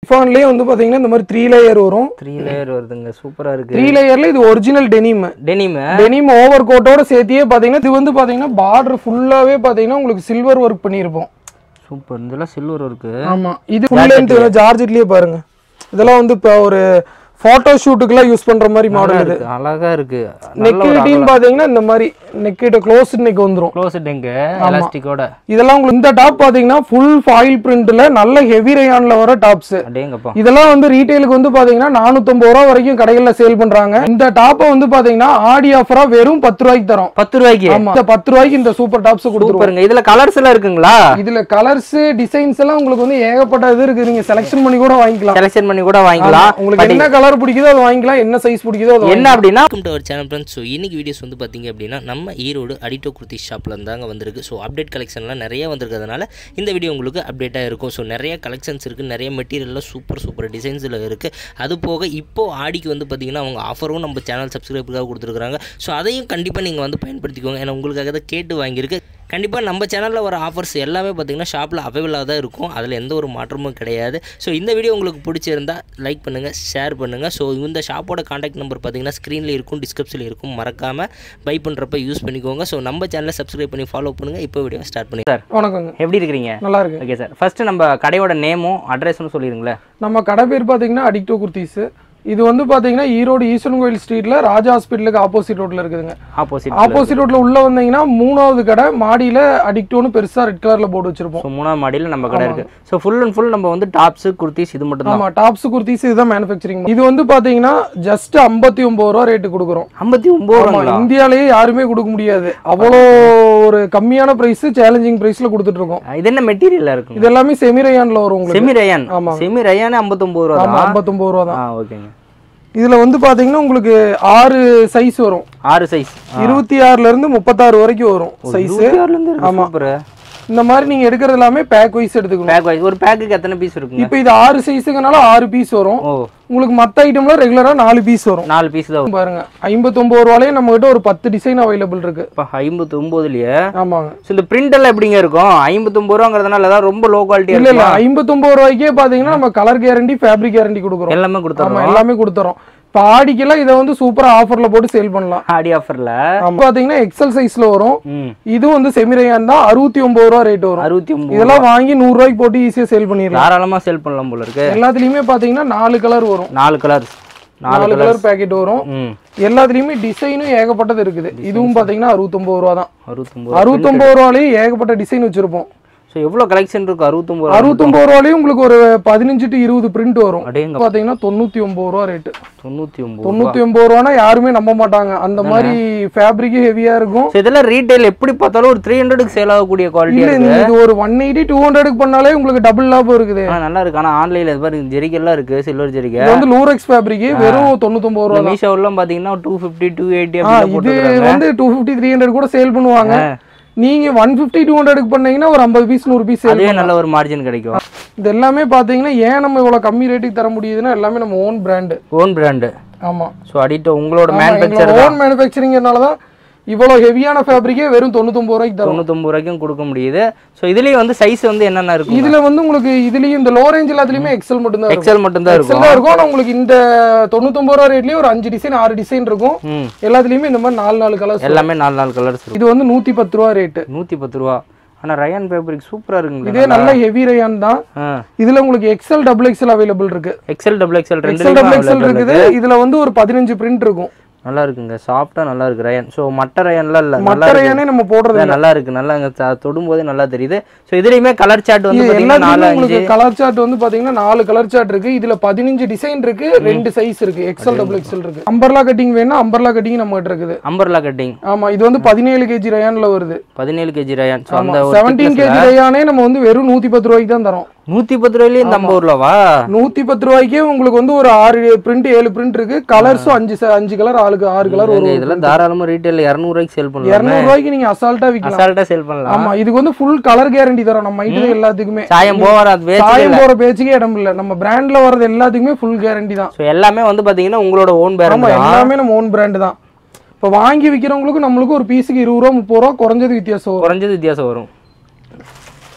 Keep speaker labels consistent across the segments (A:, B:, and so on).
A: சிஃபான்லயே வந்து பாத்தீங்கன்னா இந்த மாதிரி த்ரீ லேயர் வரும்
B: த்ரீ லேயர் வருதுங்க சூப்பரா இருக்கு
A: த்ரீ லேயர்ல இது original denim
B: denim
A: denim over கோட்டோட சேர்த்தியே பாத்தீங்கன்னா இது வந்து பாத்தீங்கன்னா பார்டர் ஃபுல்லாவே பாத்தீங்கன்னா உங்களுக்கு சில்வர் ஒர்க் பண்ணியிருப்போம்
B: சூப்பர் இதெல்லாம் சில்வர் இருக்கு
A: ஆமா இது ஃபுல் லென்த் ஜார்ஜெட்லயே பாருங்க இதெல்லாம் வந்து இப்போ ஒரு போட்டோ ஷூட்டுக்குலாம் யூஸ் பண்ற மாதிரி மாடல் இது
B: அழகா இருக்கு
A: நெக்கிட்டின்னு பாத்தீங்கன்னா இந்த மாதிரி நெக்கிட்ட க்ளோஸ் நெக் வந்துரும்
B: க்ளோஸ் எங்க எலாஸ்டிக்கோட
A: இதெல்லாம் உங்களுக்கு இந்த டாப் பாத்தீங்கன்னா ஃபுல் ஃபாயில் பிரிண்ட்ல நல்ல ஹெவி ரயான்ல வர டாப்ஸ்
B: அடேங்கப்பா
A: இதெல்லாம் வந்து ரீட்டைலுக்கு வந்து பாத்தீங்கன்னா 450 ரூபா வரைக்கும் கடைகள்ல சேல் பண்றாங்க இந்த டாப்பை வந்து பாத்தீங்கன்னா ஆடி ஆஃபரா வெறும் பத்து ரூபாய்க்கு தரோம்
B: பத்து ரூபாய்க்கு
A: ஆமா இந்த பத்து ரூபாய்க்கு இந்த சூப்பர் டாப்ஸ் கொடுத்துருவோம்
B: சூப்பருங்க இதுல கலர்ஸ் எல்லாம் இருக்குங்களா
A: இதுல கலர்ஸ் டிசைன்ஸ் எல்லாம் உங்களுக்கு வந்து ஏகப்பட்ட இது இருக்கு நீங்க செலக்ஷன் பண்ணி கூட வாங்கிக்கலாம்
B: செலக்ஷன் பண்ணி கூட வாங்கிக்கலாம்
A: உங்களுக்கு என்ன கலர் பிடிக்குதோ அது வாங்கிக்கலாம் என்ன சைஸ் பிடிக்குதோ அது
B: என்ன அப்படின்னா
C: welcome to our channel friends so இன்னைக்கு வீடியோஸ் வந்து பார்த்தீங்க அப்படின்னா நம்ம ஈரோடு அடிட்டோ குர்த்தி ஷாப்பில் இருந்தாங்க வந்திருக்கு ஸோ அப்டேட் கலெக்ஷன்லாம் நிறைய வந்திருக்கிறதுனால இந்த வீடியோ உங்களுக்கு அப்டேட்டாக இருக்கும் ஸோ நிறைய கலெக்ஷன்ஸ் இருக்குது நிறைய மெட்டீரியல்லாம் சூப்பர் சூப்பர் டிசைன்ஸில் இருக்குது அது போக இப்போது ஆடிக்கு வந்து பார்த்தீங்கன்னா அவங்க ஆஃபரும் நம்ம சேனல் சப்ஸ்கிரைபருக்காக கொடுத்துருக்காங்க ஸோ அதையும் கண்டிப்பாக நீங்கள் வந்து பயன்படுத்திக்கோங்க ஏன்னா உங்களுக்காக தான் கேட்டு வாங்கியிருக்கு கண்டிப்பாக நம்ம சேனலில் வர ஆஃபர்ஸ் எல்லாமே பார்த்தீங்கன்னா ஷாப்பில் அவைலபிளாக தான் இருக்கும் அதில் எந்த ஒரு மாற்றமும் கிடையாது ஸோ இந்த வீடியோ உங்களுக்கு பிடிச்சிருந்தா லைக் பண்ணுங்கள் ஷேர் பண்ணுங்கள் ஸோ இந்த ஷாப்போட காண்டாக்ட் நம்பர் பார்த்தீங்கன்னா ஸ்க்ரீனில் இருக்கும் டிஸ்கிரிப்ஷனில் இருக்கும் மறக்காமல் பை பண்ணுறப்ப யூஸ் பண்ணிக்கோங்க ஸோ நம்ம சேனலை சப்ஸ்கிரைப் பண்ணி ஃபாலோ பண்ணுங்கள் இப்போ வீடியோ ஸ்டார்ட் பண்ணி
B: சார்
A: வணக்கங்க
B: எப்படி இருக்கிறீங்க
A: நல்லா இருக்கு
B: ஓகே சார் ஃபர்ஸ்ட் நம்ம கடையோட நேமும் அட்ரஸும் சொல்லிடுங்களேன்
A: நம்ம கடை பேர் பாத்தீங்கன்னா அடிக்டோ குர்த்திஸ் இது வந்து பாத்தீங்கன்னா ஈரோடு ஈஸ்வரன் கோயில் ஸ்ட்ரீட்ல ராஜா ஹாஸ்பிட்டலுக்கு ஆப்போசிட் ரோட்ல இருக்குதுங்க
B: ஆப்போசிட்
A: ஆப்போசிட் ரோட்ல உள்ள வந்தீங்கன்னா மூணாவது கடை மாடியில அடிக்டோன்னு பெருசா ரெட் கலர்ல போர்டு வச்சிருப்போம்
B: ஸோ மூணாவது மாடியில் நம்ம கடை இருக்கு ஸோ ஃபுல் அண்ட் ஃபுல் நம்ம வந்து டாப்ஸ் குர்த்திஸ் இது மட்டும் தான்
A: ஆமா டாப்ஸ் குர்த்திஸ் இதுதான் மேனுஃபேக்சரிங் இது வந்து பாத்தீங்கன்னா ஜஸ்ட் ஐம்பத்தி ஒன்பது ரூபா ரேட்டு கொடுக்குறோம்
B: ஐம்பத்தி ஒம்பது
A: ஆமா
B: ரூபாங்களா
A: இந்தியாலயே யாருமே கொடுக்க முடியாது அவ்வளோ ஒரு கம்மியான பிரைஸ் சேலஞ்சிங் பிரைஸ்ல கொடுத்துட்டு இருக்கோம்
B: இது என்ன மெட்டீரியலாக இருக்கும்
A: இது எல்லாமே செமி ரயான்ல வரும் உங்களுக்கு
B: செமி ரயான்
A: ஆமா.
B: செமி ரயானே ஐம்பத்தொம்பது ரூபா
A: ஆமா
B: தான்
A: ஐம்பத்தொன்பது ரூபா தான்
B: ஆ ஓகேங்க
A: இதுல வந்து பாத்தீங்கன்னா உங்களுக்கு ஆறு சைஸ் வரும்
B: ஆறு சைஸ்
A: இருபத்தி ஆறுல இருந்து முப்பத்தாறு வரைக்கும் வரும் சைஸ்
B: இருபத்தி ஆமா சூப்பர்
A: இந்த மாதிரி நீங்க எடுக்கிறது எல்லாமே பேக் வைஸ் எடுத்துக்கணும்
B: பேக் வைஸ் ஒரு பேக்குக்கு எத்தனை பீஸ் இருக்குங்க
A: இப்போ இது ஆறு சைஸுங்கனால ஆறு பீஸ் வரும்
B: ஓ
A: உங்களுக்கு மத்த ஐட்டம்ல ரெகுலரா நாலு பீஸ் வரும்
B: நாலு பீஸ் தான் வரும்.
A: பாருங்க ஐம்பத்தொன்பது ரூபாலே நம்ம கிட்ட ஒரு பத்து டிசைன் அவைலபிள் இருக்கு
B: இப்போ ஐம்பத்தி ஒம்போதுலயே
A: ஆமாங்க
B: ஸோ இந்த பிரிண்ட் எல்லாம் எப்படிங்க இருக்கும் ஐம்பத்தொம்பது ரூபாங்கிறதுனால தான் ரொம்ப லோ குவாலிட்டியாக
A: இல்ல
B: இருக்கும்
A: இல்ல ஐம்பத்தொன்பது ரூபாய்க்கே பாத்தீங்கன்னா நம்ம கலர் கேரண்டி ஃபேப்ரிக் கேரண்டி கொடுக்குறோம்
B: எல்லாமே கொடுத்துறோம்
A: ஆமா எல்லாமே கொடுத்துறோம் இப்போ ஆடிக்கெல்லாம் இதை வந்து சூப்பரா ஆஃபர்ல போட்டு சேல் பண்ணலாம்
B: ஆடி ஆஃபர்ல
A: ஆமா பாத்தீங்கன்னா எக்ஸல் சைஸ்ல வரும்
B: ம்
A: இதுவும் வந்து செமிரையான் தான் அறுபத்தி ஒன்பது ரூபா ரேட் வரும்
B: அறுபத்தி ஒம்பது
A: இதெல்லாம் வாங்கி நூறு ரூபாய்க்கு போட்டு ஈஸியா சேல் பண்ணிடலாம்
B: தாராளமாக சேல் பண்ணலாம் போல இருக்கு
A: எல்லாத்துலயுமே பாத்தீங்கன்னா நாலு கலர் வரும்
B: நாலு கலர்ஸ் நாலு
A: நாலு
B: கலர்
A: கலர் பேக்கெட் வரும்
B: ம்
A: எல்லாத்துலயுமே டிசைனும் ஏகப்பட்டது இருக்குது இதுவும் பாத்தீங்கன்னா அறுபத்தொன்பது ரூபா தான்
B: அறுபத்தொம்பது
A: அறுபத்தொன்பது ரூபாலேயே ஏகப்பட்ட டிசைன் வச்சிருப்போம்
B: ஸோ எவ்வளோ கலெக்ஷன் இருக்கும் அறுபத்தொம்பது ரூபா
A: அறுபத்தொன்பது ரூபாலேயும் உங்களுக்கு ஒரு பதினஞ்சு டு இருபது பிரிண்ட் வரும்
B: அடேங்க
A: பாத்தீங்கன்னா தொண்ணூத்தி ஒன்பது ரூபா ரேட்டு
B: தொண்ணூற்றி ஒம்பது
A: தொண்ணூத்தி ஒன்பது ரூபானா யாருமே நம்ப மாட்டாங்க அந்த மாதிரி ஃபேப்ரிக் ஹெவியா இருக்கும்
B: ஸோ இதெல்லாம் ரீட்டைல் எப்படி பார்த்தாலும் ஒரு த்ரீ ஹண்ட்ரடுக்கு சேல் ஆகக்கூடிய குவாலிட்டி
A: இல்ல நீங்க இது ஒரு ஒன் எயிட்டி டூ ஹண்ட்ரடுக்கு பண்ணாலே உங்களுக்கு டபுள் லாபம் இருக்குது
B: ஆ நல்லா இருக்கு ஆனால் ஆன்லைனில் இது மாதிரி ஜெரிகெல்லாம் இருக்கு சில்வர் ஜெரிகை
A: இது வந்து லூரெக்ஸ் ஃபேப்ரிக் வெறும் தொண்ணூத்தொன்பது ரூபா தான்
B: மீஷோலாம் பார்த்தீங்கன்னா டூ ஃபிஃப்டி டூ எயிட்டி
A: ஆ,
B: அப்படி
A: இது
B: போட்டுருக்காங்க
A: வந்து டூ ஃபிஃப்டி த்ரீ ஹண்ட்ரட் கூட சேல் பண்ணுவாங்க நீங்க ஒன் ஃபிஃப்டி டூ ஹண்ட்ரடுக்கு பண்ணீங்கன்னா ஒரு ஐம்பது பீஸ் நூறு பீஸ் சேல்
B: அதே நல்ல ஒரு மார்ஜின் கிடைக்கும்
A: இது எல்லாமே பாத்தீங்கன்னா ஏன் நம்ம இவ்வளவு கம்மி ரேட்டுக்கு தர முடியுதுன்னா எல்லாமே நம்ம ஓன் பிராண்டு
B: ஓன் பிராண்டு
A: ஆமா
B: ஸோ அடிட்டோ உங்களோட
A: ஆமா,
B: மேனுஃபேக்சர்
A: எங்களோட ஓன் மேனுஃபேக்சரிங்னால தான் இவ்வளவு ஹெவியான ஃபேப்ரிக்கே வெறும் தொண்ணூத்தொம்பது ரூபாய்க்கு தரும்
B: தொண்ணூத்தொம்பது ரூபாய்க்கும் கொடுக்க முடியுது ஸோ இதுலேயும் வந்து சைஸ் வந்து என்னென்ன இருக்கும்
A: இதுல வந்து உங்களுக்கு இதுலயும் இந்த லோ ரேஞ்ச் எல்லாத்துலயுமே எக்ஸல் மட்டும் தான் இருக்கும்
B: எக்ஸல் மட்டும்தான்
A: எக்ஸல்
B: இருக்கும்
A: தான் இருக்கும் ஆனா உங்களுக்கு இந்த தொண்ணூத்தொம்பது ரூபா ரேட்லயே ஒரு அஞ்சு டிசைன் ஆறு டிசைன் இருக்கும்
B: ம்
A: எல்லாத்துலயுமே இந்த மாதிரி நாலு நாலு கலர்ஸ்
B: எல்லாமே நாலு நாலு கலர்ஸ் இருக்கும்
A: இது வந்து நூத்தி பத்து ரூபா ரேட்டு
B: நூற்றி பத்து ரூபா ஆனால் ரயான் ஃபேப்ரிக் சூப்பராக இருக்குங்க
A: இதே நல்ல ஹெவி ரயான் தான்
B: ஆ
A: இதுல உங்களுக்கு எக்ஸல் டபுள் எக்ஸல் அவைலபிள் இருக்கு
B: எக்ஸல் டபுள் எக்ஸல் ரெண்டு
A: எக்ஸல் டபுள் எக்ஸல் இருக்குது இதுல வந்து ஒரு பதினஞ்சு பிரிண்ட் இருக்கும்
B: நல்லா இருக்குங்க சாஃப்டா நல்லா இருக்கு ரயன் ஸோ மட்ட ரயன்லாம் இல்லை நல்லா
A: மற்ற ரயானே நம்ம போடுறது
B: இருக்கு. நல்லா இருக்கு நல்லா அங்கே தொடும்போதே நல்லா தெரியுது ஸோ இதுலேயுமே கலர் சார்ட் வந்து
A: இது
B: பார்த்தீங்கன்னா நாலு
A: எல்லாத்துலயுமே
B: அஞ்சு
A: உங்களுக்கு கலர் சார்ட் வந்து பாத்தீங்கன்னா நாலு கலர் சார்ட் இருக்கு இதுல பதினஞ்சு டிசைன் இருக்கு ரெண்டு சைஸ் இருக்கு எக்ஸல் டபுள் எக்ஸல் இருக்கு அம்பர்லா கட்டிங் வேணா அம்பர்லா கட்டிங் நம்ம கிட்ட இருக்குது
B: அம்பர்லா கட்டிங்
A: ஆமா இது வந்து பதினேழு கேஜி ரயான்ல வருது
B: பதினேழு கேஜி ரயான் ஸோ அந்த ஒரு
A: செவன்டீன் கேஜி ரயானே நம்ம வந்து வெறும் நூத்தி பத்து ரூபாய்க்கு தான் தரோம்
B: நூற்றி பத்து ரூபாயிலே இந்த ஐம்பது ரூபாவா
A: நூத்தி பத்து ரூபாய்க்கே உங்களுக்கு வந்து ஒரு ஆறு பிரிண்ட் ஏழு பிரிண்ட் இருக்கு கலர்ஸும் அஞ்சு se- அஞ்சு கலர் ஆளுக்கு ஆறு கலர்
B: ஏங்க,
A: வரும்
B: இதெல்லாம் தாராளமாக ரீட்டைல் இரநூறுவாய்க்கு சேல் பண்ணலாம்
A: இருநூறு ரூபாய்க்கு நீங்க அசால்ட்டா விற்கலாம்
B: அசால்ட்டாக சேல் பண்ணலாம்
A: ஆமா இதுக்கு வந்து ஃபுல் கலர் கேரண்டி தரோம் நம்ம ஐட்டம் எல்லாத்துக்குமே
B: சாயம் போவார் அது வேஸ்ட்
A: சாயம் போற பேச்சுக்கே இடம் இல்ல நம்ம பிராண்ட்ல வர்றது எல்லாத்துக்குமே ஃபுல் கேரண்டி தான்
B: ஸோ எல்லாமே வந்து பார்த்தீங்கன்னா உங்களோட ஓன் பேரண்ட்
A: ஆமா எல்லாமே நம்ம ஓன் பிராண்ட் தான் இப்போ வாங்கி விற்கிறவங்களுக்கு நம்மளுக்கு ஒரு பீஸுக்கு இருபது ரூபா முப்பது ரூபா குறைஞ்சது வித்தியாசம் வரும்
B: குறைஞ்சது வித்தியாசம் வரும்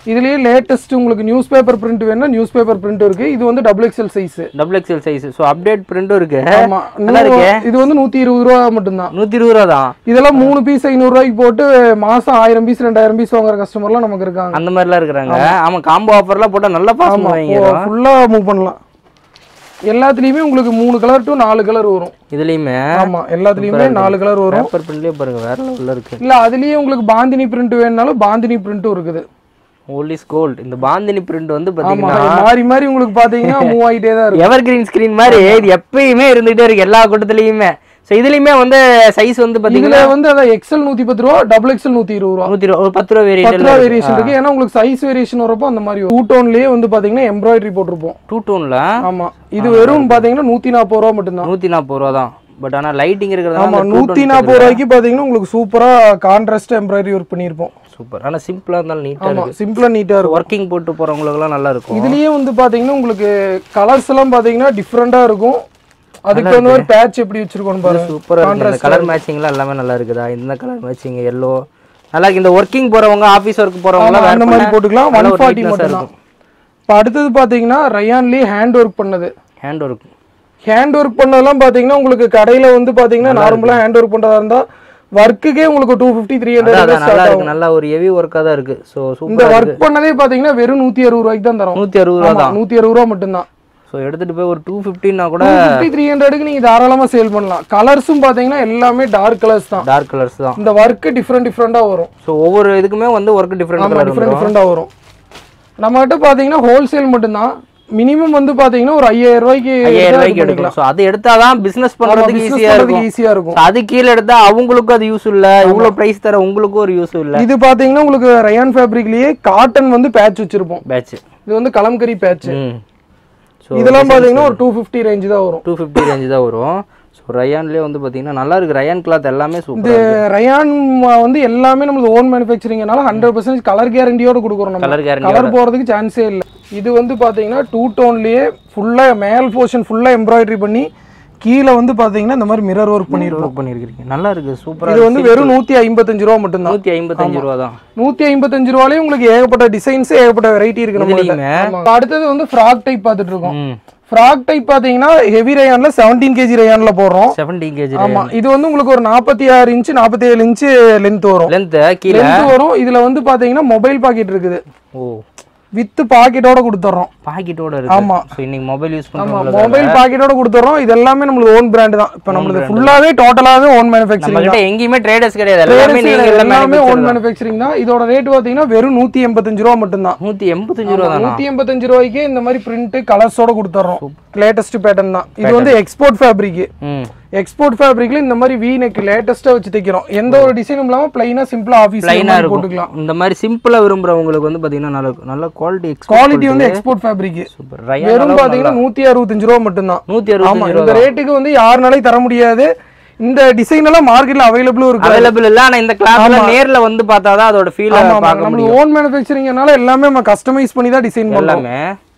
A: இதுலயே லேட்டஸ்ட் உங்களுக்கு நியூஸ் பேப்பர் பிரிண்ட் வேணும்னா நியூஸ் பேப்பர் பிரிண்ட் இருக்கு இது வந்து double XL size
B: double XL size so update பிரிண்ட்டும் இருக்கு
A: ஆமா
B: நல்லா இருக்கே.
A: நூ- இது வந்து நூத்தி இருபது ரூபா மட்டும்தான்
B: நூற்றி இருபது ரூபா தான்
A: இதெல்லாம் மூணு பீஸ் ஐநூறு ரூபாய்க்கு போட்டு மாசம் ஆயிரம் பீஸ் ரெண்டாயிரம் பீஸ் வாங்குற கஸ்டமர்லாம் நமக்கு இருக்காங்க
B: அந்த மாதிரிலாம் இருக்கிறாங்க ஆமா காம்போ ஆஃபர்லாம் போட்டால் நல்லா பாஸ்
A: ஆமா
B: பண்ணுவாங்க
A: ஃபுல்லா மூவ் பண்ணலாம் எல்லாத்துலயுமே உங்களுக்கு மூணு கலர் டு நாலு கலர் வரும்
B: இதுலயுமே
A: ஆமா எல்லாத்துலயுமே நாலு கலர் வரும்
B: பேப்பர் பிரிண்ட்லயே பாருங்க வேற லெவல்ல இருக்கு
A: இல்ல அதுலயே உங்களுக்கு பாந்தினி பிரிண்ட் வேணும்னாலும் பாந்தினி பிரிண்ட்டும் இருக்குது
B: ஓலிஸ் கோல்ட் இந்த பாந்தினி பிரிண்ட் வந்து
A: ஆமா
B: பாத்தீங்கன்னா
A: மாறி மாறி உங்களுக்கு பாத்தீங்கன்னா மூவ் ஆயிட்டே தான் இருக்கும்
B: எவர் கிரீன் ஸ்கிரீன் மாதிரி இது எப்பயுமே இருந்துகிட்டே இருக்கு எல்லா கூட்டத்துலயுமே ஸோ இதுலயுமே வந்து சைஸ் வந்து
A: இதுல
B: பாத்தீங்கன்னா
A: வந்து அதான் எக்ஸல் நூத்தி பத்து ரூபா டபுள் எக்ஸல் நூத்தி இருபது ரூபா
B: நூத்தி இருபது- ஒரு பத்து ரூபா
A: பத்து ரூபா
B: வேரியேஷன்
A: வேரியேஷன் இருக்கு ஏன்னா உங்களுக்கு சைஸ் வேரியேஷன் வரப்போ அந்த மாதிரி டூ டோன்லயே வந்து பாத்தீங்கன்னா எம்ப்ராய்டரி போட்டிருப்போம்
B: டூ டோன்ல
A: ஆமா இது வெறும் பாத்தீங்கன்னா நூத்தி நாற்பது ரூபா மட்டும்தான்
B: நூத்தி நாற்பது ரூபா தான் பட் ஆனா லைட்டிங்
A: ஆமா
B: இருக்கிறதுனால
A: நூத்தி நாற்பது ரூபாய்க்கு பாத்தீங்கன்னா உங்களுக்கு சூப்பரா கான்ட்ராஸ்ட் எம்ப்ராய்டரி ஒர்க் பண்ணியிருப்போம்
B: சூப்பர் ஆனா சிம்பிளா இருந்தாலும் நீட்டா
A: ஆமா
B: இருக்கு
A: சிம்பிளா நீட்டா இருக்கும்
B: ஒர்க்கிங் போட்டு போறவங்களுக்கு எல்லாம் நல்லா இருக்கும்
A: இதுலயே வந்து பாத்தீங்கன்னா உங்களுக்கு கலர்ஸ் எல்லாம் பாத்தீங்கன்னா டிஃப்ரெண்டா இருக்கும் அதுக்கு தகுந்த மாதிரி பேட்ச் எப்படி வச்சிருக்கோம் பாருங்க
B: சூப்பரா இருக்கு இந்த கலர் மேட்சிங்லாம் எல்லாமே நல்லா இருக்குதா இந்த கலர் மேட்சிங் எல்லோ நல்லா இருக்கு இந்த ஒர்க்கிங் போறவங்க ஆபீஸ் ஒர்க் போறவங்க
A: ஆமா, அந்த மாதிரி போட்டுக்கலாம் ஒன்
B: நல்ல ஒரு
A: ஃபார்ட்டி
B: neatness-ஆ
A: மட்டும் தான் இப்போ அடுத்தது பாத்தீங்கன்னா ரயான்லயே ஹேண்ட் ஒர்க் பண்ணது
B: ஹேண்ட் ஒர்க்
A: ஹேண்ட் ஒர்க் பண்ணதெல்லாம் பாத்தீங்கன்னா உங்களுக்கு கடையில வந்து பாத்தீங்கன்னா நார்மலா ஹேண்ட் ஒர்க் பண்றதா இருந்தா ஒர்க்குக்கே உங்களுக்கு டூ ஃபிஃப்டி த்ரீ
B: அதான்
A: ஹண்ட்ரட்
B: நல்லா இருக்கு நல்லா ஒரு ஹெவி ஒர்க்கா தான் இருக்கு ஸோ
A: இந்த
B: சூப்பர்
A: ஒர்க் பண்ணதே பாத்தீங்கன்னா வெறும் நூத்தி அறுபது ரூபாய்க்கு தான் தரோம்
B: நூத்தி அறுபது ரூபா தான்
A: நூத்தி அறுபது ரூபா மட்டும்தான்
B: ஸோ எடுத்துட்டு போய் ஒரு டூ ஃபிஃப்டின்னா கூட
A: ஃபிஃப்டி த்ரீ ஹண்ட்ரடுக்கு நீங்க தாராளமா சேல் பண்ணலாம் கலர்ஸும் பாத்தீங்கன்னா எல்லாமே டார்க் கலர்ஸ் தான்
B: டார்க் கலர்ஸ் தான்
A: இந்த ஒர்க் டிஃப்ரெண்ட் டிஃப்ரெண்டா வரும்
B: ஸோ ஒவ்வொரு இதுக்குமே வந்து ஒர்க் டிஃப்ரெண்ட்
A: ஆமா
B: கலர்
A: டிஃப்ரெண்ட் டிஃப்ரெண்டா வரும் நம்ம கிட்ட பாத்தீங்கன்னா ஹோல்சேல் மட்டும்தான் மினிமம் வந்து பாத்தீங்கன்னா ஒரு ஐயாயிரம் ரூபாய்க்கு
B: ஐயாயிரம் ரூபாய்க்கு எடுக்கலாம் ஸோ அது எடுத்தாதான் பிசினஸ் பண்றதுக்கு ஈஸியா இருக்கும்
A: ஈஸியா இருக்கும்
B: So, அது கீழே எடுத்தா அவங்களுக்கும் அது யூஸ் இல்ல இவ்வளவு பிரைஸ் தர உங்களுக்கும் ஒரு யூஸ் இல்ல
A: இது பாத்தீங்கன்னா உங்களுக்கு ரயான் ஃபேப்ரிக்லயே காட்டன் வந்து பேட்ச் வச்சிருப்போம்
B: பேட்ச்
A: இது வந்து கலம்கரி பேட்ச்
B: ம் ஸோ
A: இதெல்லாம் பாத்தீங்கன்னா ஒரு டூ ஃபிஃப்டி ரேஞ்ச் தான் வரும்
B: டூ ஃபிஃப்டி ரேஞ்சு தான் வரும் ஸோ ரயான்லேயே வந்து பார்த்தீங்கன்னா நல்லா இருக்கு ரயான் கிளாத் எல்லாமே
A: இது
B: சூப்பர்
A: ரயான் வந்து எல்லாமே நம்மளுக்கு ஓன் மேனுஃபேக்சரிங்னால ஹண்ட்ரட் பர்சன்ட் கலர் கேரண்டியோட கொடுக்குறோம் நம்ம
B: கலர் கேரண்டி
A: கலர் போறதுக்கு சான்ஸே இல்லை இது வந்து பாத்தீங்கன்னா டூ டோன்லயே ஃபுல்லா மேல் போர்ஷன் ஃபுல்லா எம்ப்ராய்டரி பண்ணி கீழே வந்து பாத்தீங்கன்னா இந்த மாதிரி மிரர் ஒர்க் பண்ணிருக்கோம்
B: ஒர்க் பண்ணியிருக்கீங்க நல்லா இருக்கு சூப்பரா
A: இது வந்து வெறும் நூத்தி ஐம்பத்தஞ்சு ரூபா மட்டும்தான்
B: நூற்றி ஐம்பத்தஞ்சு ரூபா தான்
A: நூத்தி ஐம்பத்தஞ்சு ரூபாலே உங்களுக்கு ஏகப்பட்ட டிசைன்ஸ் ஏகப்பட்ட வெரைட்டி இருக்கு நம்ம
B: இதுலயுமே?
A: அடுத்தது வந்து ஃப்ராக் டைப் பார்த்துட்டு இருக்கோம்
B: ம்
A: ஃப்ராக் டைப் பாத்தீங்கன்னா ஹெவி ரயான்ல செவன்டீன் கேஜி ரயான்ல போடுறோம்
B: செவன்டீன் கேஜி
A: ஆமா இது வந்து உங்களுக்கு ஒரு நாற்பத்தி ஆறு இன்ச்சு நாற்பத்தி ஏழு இன்ச்சு லென்த் வரும்
B: லென்த்து கீழே
A: லென்த் வரும் இதுல வந்து பாத்தீங்கன்னா மொபைல் பாக்கெட் இருக்குது
B: ஓ
A: வித் பாக்கெட்டோட கொடுத்துறோம்
B: பாக்கெட்டோட இருக்கு
A: ஆமா.
B: ஸோ இன்னைக்கு மொபைல் யூஸ்
A: ஆமா
B: பண்ணுறவங்களுக்கு
A: மொபைல் பாக்கெட்டோட கொடுத்துறோம் இது எல்லாமே நம்மளுக்கு ஓன் பிராண்ட் தான் இப்போ நம்மளுக்கு ஃபுல்லாவே டோட்டலாவே ஓன்
B: நம்ம
A: மேனுஃபேக்சரிங்
B: கிட்ட எங்கேயுமே ட்ரேடர்ஸ் கிடையாது எல்லாமே நீங்க
A: எல்லாமே ஓன் மேனுஃபேக்சரிங் தான் இதோட ரேட் பாத்தீங்கன்னா வெறும் நூத்தி எண்பத்தஞ்சு ரூபா மட்டும்தான்
B: நூற்றி எண்பத்தஞ்சு ரூபா தானா
A: நூத்தி எண்பத்தஞ்சு ரூபாய்க்கு இந்த மாதிரி பிரிண்ட் கலர்ஸோட கொடுத்துறோம் லேட்டஸ்ட் பேட்டர்ன் தான் இது வந்து எக்ஸ்போர்ட் ஃபேப்ரிக்
B: ம்
A: எக்ஸ்போர்ட் ஃபேப்ரிக்ல இந்த மாதிரி வி நெக் லேட்டஸ்டா வச்சு தைக்கிறோம் எந்த ஒரு டிசைனும் இல்லாம பிளைனா சிம்பிளா ஆபீஸ்
B: ப்ளைனாக இருக்கும்
A: போட்டுக்கலாம்
B: இந்த மாதிரி சிம்பிளா விரும்புறவங்களுக்கு வந்து பாத்தீங்கன்னா நல்ல நல்ல குவாலிட்டி
A: குவாலிட்டி வந்து எக்ஸ்போர்ட் ஃபேப்ரிக்
B: சூப்பர் ரயான்
A: வெறும் பாத்தீங்கன்னா நூத்தி அறுபத்தஞ்சு ரூபா மட்டும்தான்
B: நூற்றி
A: ஆமா
B: அறுபத்தஞ்சு
A: இந்த ரேட்டுக்கு வந்து யாருனாலையும் தர முடியாது இந்த டிசைன் எல்லாம் மார்க்கெட்ல அவைலபிளும் இருக்கு
B: அவைலபிள் இல்ல ஆனா இந்த கிளாத்ல நேர்ல வந்து பார்த்தாதான் அதோட ஃபீல்
A: ஆமா ஆமா
B: பார்க்க முடியும்
A: நம்மளுக்கு ஓன் மேனுஃபேக்சரிங்னால எல்லாமே நம்ம கஸ்டமைஸ் பண்ணி தான் டிசைன் பண்ணலாம்
B: எல்லாமே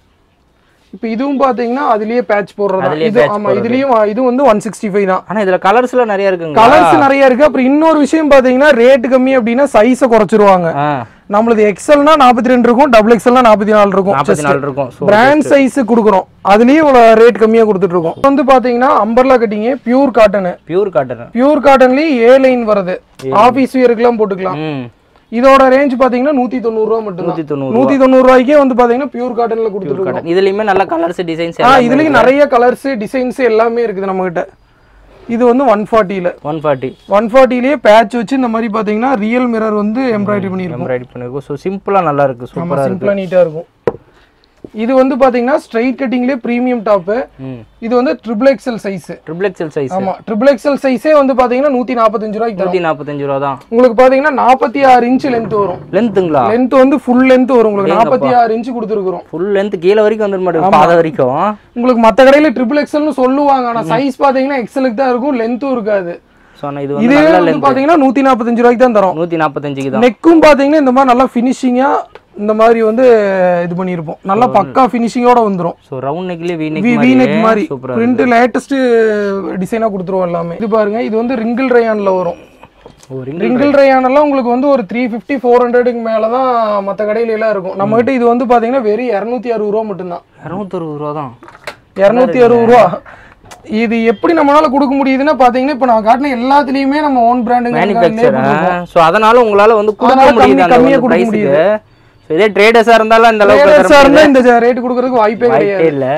A: இப்போ இதுவும் பாத்தீங்கன்னா அதுலயே பேட்ச் போடுறது
B: அதுலயே
A: இது
B: patch
A: ஆமா இதுலயும் இது வந்து ஒன் சிக்ஸ்டி ஃபைவ் தான்
B: ஆனா இதுல கலர்ஸ்ல நிறைய இருக்குங்க
A: கலர்ஸ் நிறைய இருக்கு அப்புறம் இன்னொரு விஷயம் பாத்தீங்கன்னா ரேட் கம்மி அப்படின்னா சைஸை குறைச்சிருவாங்க
B: ஆ
A: நம்மளது எக்ஸல்னா நாற்பத்தி ரெண்டு இருக்கும் டபுள் எக்ஸல்னா நாற்பத்தி நாலு இருக்கும்
B: நாற்பத்தி நாலு இருக்கும் ஸோ
A: பிராண்ட் சைஸ் கொடுக்குறோம் அதுலயும் இவ்வளவு ரேட் கம்மியா கொடுத்துட்டு இருக்கோம் இது வந்து பாத்தீங்கன்னா umbrella cutting pure cotton
B: pure cotton
A: pure காட்டன்லயே ஏ லைன் வருது ஆபீஸ் வியருக்குலாம் போட்டுக்கலாம்
B: ம்
A: இதோட ரேஞ்ச் பாத்தீங்கன்னா நூத்தி தொண்ணூறு ரூபா மட்டும்
B: நூற்றி தொண்ணூறு
A: நூத்தி தொண்ணூறு ரூபாய்க்கே வந்து பாத்தீங்கன்னா பியூர் காட்டன்ல கொடுத்துட்டு
B: காட்டன் இதுலயுமே நல்ல கலர்ஸ் டிசைன்ஸ்
A: ஆ இதுலயும் நிறைய கலர்ஸ் டிசைன்ஸ் எல்லாமே இருக்குது நம்ம கிட்ட இது வந்து ஒன் ஃபார்ட்டியில
B: ஒன் ஃபார்ட்டி
A: ஒன் ஃபார்ட்டிலேயே பேட்ச் வச்சு இந்த மாதிரி பாத்தீங்கன்னா ரியல் மிரர் வந்து எம்ப்ராய்டரி பண்ணிருக்கோம்
B: எம்ப்ராய்டரி பண்ணிருக்கோம் ஸோ சிம்பிளா நல்லா இருக்கு
A: ஆமா
B: சூப்பரா இருக்கு
A: சிம்பிளா நீட்டா இருக்கும் இது வந்து பாத்தீங்கன்னா ஸ்ட்ரைட் கட்டிங்லயே பிரீமியம் டாப்
B: ம்
A: இது வந்து triple XL size
B: triple XL size
A: ஆமா ட்ரிபிள் எக்ஸல் சைஸே வந்து பாத்தீங்கன்னா நூத்தி நாற்பத்தஞ்சு ரூபாய்க்கு தரும்
B: நூற்றி நாற்பத்தஞ்சு ரூபா தான்
A: உங்களுக்கு பாத்தீங்கன்னா நாற்பத்தி ஆறு இன்ச் லென்த் வரும்
B: லென்த்துங்களா
A: லென்த் வந்து ஃபுல் லென்த் வரும் உங்களுக்கு நாற்பத்தி ஆறு இன்ச் கொடுத்துருக்குறோம்
B: ஃபுல் லென்த் கீழே வரைக்கும் வந்துட மாட்டேங்குது பாதை வரைக்கும்
A: உங்களுக்கு மத்த கடையில ட்ரிபிள் எக்ஸல்னு சொல்லுவாங்க ஆனா சைஸ் பாத்தீங்கன்னா எக்ஸலுக்கு தான் இருக்கும் லென்த்தும் இருக்காது
B: ஸோ ஆனால் இது வந்து
A: இதே
B: நல்ல
A: வந்து
B: லென்த்
A: பாத்தீங்கன்னா நூத்தி நாற்பத்தஞ்சு ரூபாய்க்கு தான் தரும்
B: நூற்றி நாற்பத்தஞ்சுக்கு தான்
A: நெக்கும் பாத்தீங்கன்னா இந்த மாதிரி நல்லா ஃபினிஷிங்கா இந்த மாதிரி வந்து இது பண்ணியிருப்போம் நல்லா பக்கா ஃபினிஷிங்கோட வந்துரும்
B: ஸோ ரவுண்ட் நெக்லேயே V
A: V V neck
B: neck
A: மாதிரி
B: சூப்பரா
A: பிரிண்ட் லேட்டஸ்ட் டிசைனா கொடுத்துருவோம் எல்லாமே இது பாருங்க இது வந்து ரிங்கிள் ரயான்ல வரும்
B: ஒரு
A: ரிங்கிள் ரயான் எல்லாம் உங்களுக்கு வந்து ஒரு த்ரீ ஃபிஃப்டி ஃபோர் ஹண்ட்ரடுக்கு மேல தான் மற்ற கடையில எல்லாம் இருக்கும் நம்ம கிட்ட இது வந்து பாத்தீங்கன்னா வெறும் இரநூத்தி அறுபது ரூபா மட்டும்தான்
B: இரநூத்தறுபது ரூபா தான்
A: இரநூத்தி அறுபது ரூபா இது எப்படி நம்மளால கொடுக்க முடியுதுன்னா பாத்தீங்கன்னா இப்போ நான் காட்டின எல்லாத்துலயுமே நம்ம ஓன் பிராண்டுங்க
B: மேனுஃபேக்சர் ஸோ அதனால உங்களால வந்து கொடுக்க
A: அதனால கம்மி-
B: முடியுது அந்த
A: கம்மியா
B: ஒரு
A: கொடுக்க
B: ப்ரைஸுக்கு ஸோ இதே ட்ரேடர்ஸாக இருந்தாலும் அந்த அளவுக்கு தர
A: சார் இருந்தா இந்த ரேட் கொடுக்கறதுக்கு வாய்ப்பே கிடையாது
B: வாய்ப்பே இல்லை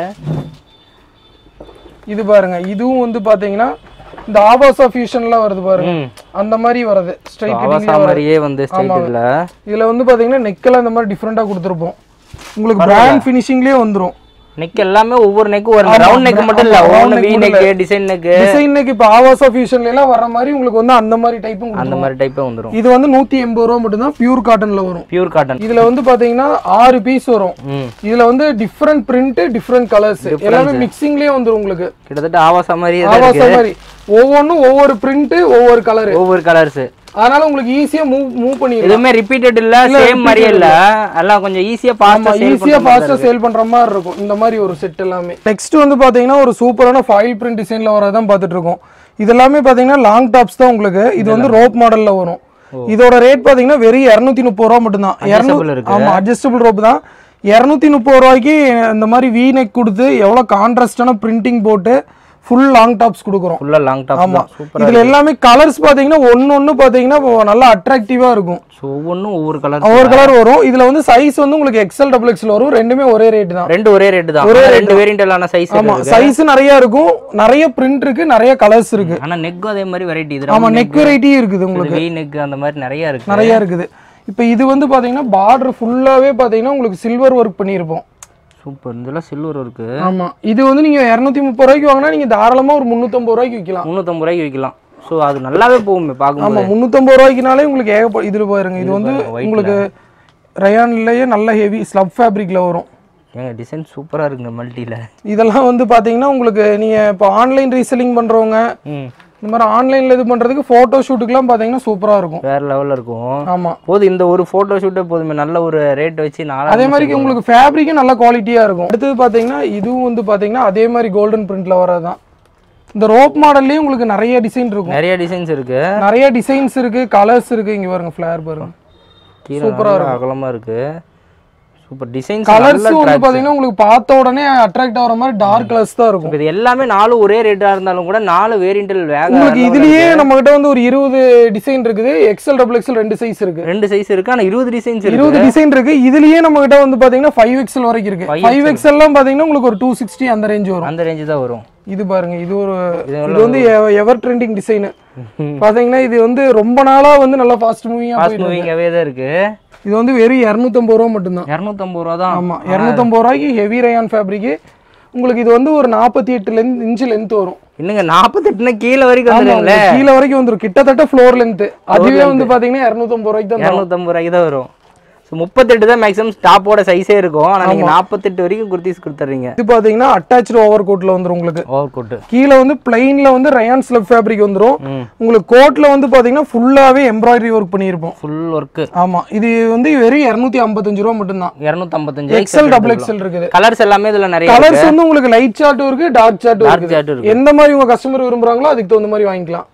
A: இது பாருங்க இதுவும் வந்து பாத்தீங்கன்னா இந்த ஆபாசா ஃபியூஷன்லாம் வருது பாருங்க
B: ம்
A: அந்த மாதிரி வருது ஸ்ட்ரைட்
B: ஆவாசா மாதிரியே வந்து ஸ்ட்ரைட் இதில்
A: இதுல வந்து பாத்தீங்கன்னா நெக்கெல்லாம் இந்த மாதிரி டிஃப்ரெண்டா கொடுத்துருப்போம் உங்களுக்கு பிராண்ட் ஃபினிஷிங்லயே வந்துரும்
B: நெக் எல்லாமே ஒவ்வொரு நெக் ஒரு ரவுண்ட் நெக் மட்டும் இல்ல ஒவ்வொரு வி நெக் டிசைன் நெக்
A: டிசைனுக்கு இப்போ ஆவாசா ஃபியூஷன்ல எல்லாம் வர மாதிரி உங்களுக்கு வந்து அந்த மாதிரி டைப்பும்
B: அந்த மாதிரி டைப்பே வந்துரும்
A: இது வந்து நூத்தி எண்பது ரூபா மட்டும்தான் பியூர் காட்டன்ல வரும்
B: பியூர் காட்டன்
A: இதுல வந்து பாத்தீங்கன்னா ஆறு பீஸ் வரும்
B: ம்
A: இதுல வந்து டிஃப்ரெண்ட் பிரிண்ட் டிஃப்ரெண்ட் கலர்ஸ் எல்லாமே மிக்சிங்லயே வந்துரும் உங்களுக்கு
B: கிட்டத்தட்ட ஆவாசா மாதிரியே தான்
A: ஆவாசா
B: இருக்கு
A: மாதிரி ஒவ்வொன்றும் ஒவ்வொரு பிரிண்ட் ஒவ்வொரு கலர்
B: ஒவ்வொரு கலர்ஸ்
A: அதனால உங்களுக்கு ஈஸியா மூவ் மூவ் பண்ணிடலாம்
B: எதுவுமே ரிப்பீட்டட் இல்ல சேம் மாதிரியே இல்ல எல்லாம் கொஞ்சம் ஈஸியா பாஸ்டா சேல்
A: ஈஸியா ஃபாஸ்டா சேல் பண்ற மாதிரி இருக்கும் இந்த மாதிரி ஒரு செட் எல்லாமே நெக்ஸ்ட் வந்து பாத்தீங்கன்னா ஒரு சூப்பரான ஃபாயில் பிரிண்ட் டிசைன்ல வரதான் பார்த்துட்டு இருக்கோம் இது எல்லாமே பாத்தீங்கன்னா லாங் டாப்ஸ் தான் உங்களுக்கு இது வந்து ரோப் மாடல்ல வரும் இதோட ரேட் பாத்தீங்கன்னா வெறும் இரநூத்தி முப்பது ரூபா மட்டும்தான்
B: Adjustable இருக்கு.
A: ஆமா அட்ஜஸ்டபிள் ரோப் தான் இரநூத்தி முப்பது ரூபாய்க்கு இந்த மாதிரி வி நெக் கொடுத்து எவ்வளவு கான்ட்ராஸ்டான பிரிண்டிங் போட்டு ஃபுல் லாங் டாப்ஸ் கொடுக்குறோம்
B: ஃபுல்லா லாங் டாப்
A: ஆமா
B: தான் சூப்பர்
A: இதுல எல்லாமே கலர்ஸ் பாத்தீங்கன்னா ஒன்னு ஒன்னு பாத்தீங்கன்னா நல்லா அட்ராக்டிவா இருக்கும்
B: ஸோ ஒவ்வொன்றும் ஒவ்வொரு கலர்
A: ஒவ்வொரு கலர் வரும் இதுல வந்து சைஸ் வந்து உங்களுக்கு எக்ஸல் டபுள் எக்ஸல் வரும் ரெண்டுமே ஒரே ரேட் தான்
B: ரெண்டு ஒரே ரேட் தான் ஆனா ரெண்டு வேரியண்டான சைஸ்
A: ஆமா சைஸ் நிறைய இருக்கும் நிறைய பிரிண்ட் இருக்கு நிறைய கலர்ஸ் இருக்கு
B: ஆனா நெக்கும் அதே மாதிரி வெரைட்டி இது
A: ஆமா நெக் வெரைட்டியும் இருக்குது உங்களுக்கு
B: வி நெக் அந்த மாதிரி நிறைய இருக்கு
A: நிறைய இருக்குது இப்போ இது வந்து பாத்தீங்கன்னா பார்டர் ஃபுல்லாவே பாத்தீங்கன்னா உங்களுக்கு சில்வர் ஒர்க் பண்ணியிருப்போம்
B: சூப்பர் இதெல்லாம் சில்வர் இருக்கு
A: ஆமா இது வந்து நீங்க இரநூத்தி முப்பது ரூபாய்க்கு வாங்கினா நீங்க தாராளமா ஒரு முந்நூத்தம்பது ரூபாய்க்கு விற்கலாம்
B: முந்நூற்றம்பது ரூபாய்க்கு விற்கலாம் ஸோ அது நல்லாவே போகுமே பார்க்கும்போது
A: ஆமா முந்நூத்தம்பது ரூபாய்க்குனாலே உங்களுக்கு ஏகப்ப இதுல பாருங்க இது வந்து உங்களுக்கு ரயான்லயே நல்ல ஹெவி ஸ்லப் ஃபேப்ரிக்ல வரும்
B: ஏங்க டிசைன் சூப்பரா இருக்குங்க மல்டில
A: இதெல்லாம் வந்து பாத்தீங்கன்னா உங்களுக்கு நீங்க இப்போ ஆன்லைன் ரீசெல்லிங் பண்றவங்க
B: ம்
A: இந்த மாதிரி ஆன்லைன்ல இது பண்றதுக்கு போட்டோ ஷூட்டுக்குலாம் பாத்தீங்கன்னா சூப்பரா இருக்கும்
B: வேற லெவல்ல இருக்கும்
A: ஆமா
B: போதும் இந்த ஒரு போட்டோ ஷூட்டே போதுமே நல்ல ஒரு ரேட் வச்சு நாலா
A: அதே மாதிரி உங்களுக்கு ஃபேப்ரிக்கும் நல்ல குவாலிட்டியா இருக்கும் அடுத்தது பாத்தீங்கன்னா இதுவும் வந்து பாத்தீங்கன்னா அதே மாதிரி கோல்டன் பிரிண்ட்ல வரதுதான் இந்த ரோப் மாடல்லயே உங்களுக்கு நிறைய டிசைன் இருக்கும்
B: நிறைய டிசைன்ஸ் இருக்கு
A: நிறைய டிசைன்ஸ் இருக்கு கலர்ஸ் இருக்கு இங்க பாருங்க ஃபிளேர் பாருங்க
B: கீழே நல்லா அகலமா இருக்கு சூப்பர் டிசைன்ஸ்
A: கலர்ஸ் வந்து பாத்தீங்கன்னா உங்களுக்கு பார்த்த உடனே அட்ராக்ட் ஆகிற மாதிரி டார்க் கலர்ஸ் தான் இருக்கும்
B: இது எல்லாமே நாலு ஒரே ரேட்டா இருந்தாலும் கூட நாலு வேரியண்டல் வேக
A: உங்களுக்கு இதுலயே நம்ம கிட்ட வந்து ஒரு இருபது டிசைன் இருக்குது எக்ஸல் டபுள் எக்ஸல் ரெண்டு சைஸ் இருக்கு
B: ரெண்டு சைஸ் இருக்கு ஆனா இருபது டிசைன்ஸ் இருக்கு
A: இருபது டிசைன் இருக்கு இதுலயே நம்ம கிட்ட வந்து பாத்தீங்கன்னா ஃபைவ் எக்ஸல் வரைக்கும் இருக்கு ஃபைவ் எக்ஸல்லாம் பாத்தீங்கன்னா உங்களுக்கு ஒரு டூ சிக்ஸ்டி அந்த ரேஞ்ச் வரும்
B: அந்த ரேஞ்சு தான் வரும்
A: இது பாருங்க இது ஒரு இது வந்து எவர் ட்ரெண்டிங் டிசைன் பாத்தீங்கன்னா இது வந்து ரொம்ப நாளா வந்து நல்லா ஃபாஸ்ட் மூவிங்கா
B: ஃபாஸ்ட் மூவிங்காவே தான் இருக்கு
A: இது வந்து வெறும் இரநூத்தம்பது ரூபா மட்டும்தான்
B: இரநூத்தம்பது ரூபா தான்
A: ஆமா இரநூத்தம்பது ரூபாய்க்கு ஹெவி ரயான் ஃபேப்ரிக் உங்களுக்கு இது வந்து ஒரு நாற்பத்தி எட்டு லென்த் இன்ச்சு லென்த் வரும்
B: என்னங்க நாற்பத்தெட்டுனா கீழே வரைக்கும்
A: ஆமா,
B: வந்துருங்களே
A: உங்களுக்கு கீழே வரைக்கும் வந்துரும் கிட்டத்தட்ட ஃப்ளோர் லென்த் அதுவே வந்து பாத்தீங்கன்னா இரநூத்தம்பது ரூபாய்க்கு தான் தரும்.
B: இரநூத்தம்பது ரூபாய்க்கு தான் வரும் ஸோ முப்பத்தெட்டு தான் மேக்ஸிமம் டாப்போட சைஸே இருக்கும் ஆனா நீங்க நாற்பத்தெட்டு வரைக்கும் குர்த்திஸ் கொடுத்துறீங்க
A: இது பாத்தீங்கன்னா அட்டாச்சு ஓவர் கோட்ல வந்துரும் உங்களுக்கு
B: ஓவர் கோட்டு
A: கீழே வந்து பிளைன்ல வந்து ரயான் ஸ்லப் ஃபேப்ரிக் வந்துரும்
B: ம்.
A: உங்களுக்கு கோட்ல வந்து பாத்தீங்கன்னா ஃபுல்லாவே எம்ப்ராய்டரி ஒர்க் பண்ணியிருப்போம்
B: ஃபுல் ஒர்க்கு
A: ஆமா இது வந்து வெறும் இரநூத்தி ஐம்பத்தஞ்சு ரூபா மட்டும்தான்
B: இரநூத்தம்பத்தஞ்சு
A: எக்ஸல் டபுள் எக்ஸல் இருக்குது
B: கலர்ஸ் எல்லாமே இதுல நிறைய
A: கலர்ஸ் வந்து உங்களுக்கு லைட் சார்ட்டும் இருக்கு டார்க் சார்ட்டும்
B: டார்க்
A: இருக்கு
B: சார்ட் இருக்கு
A: எந்த மாதிரி உங்க கஸ்டமர் விரும்புறாங்களோ அதுக்கு தகுந்த மாதிரி வாங்கிக்கலாம்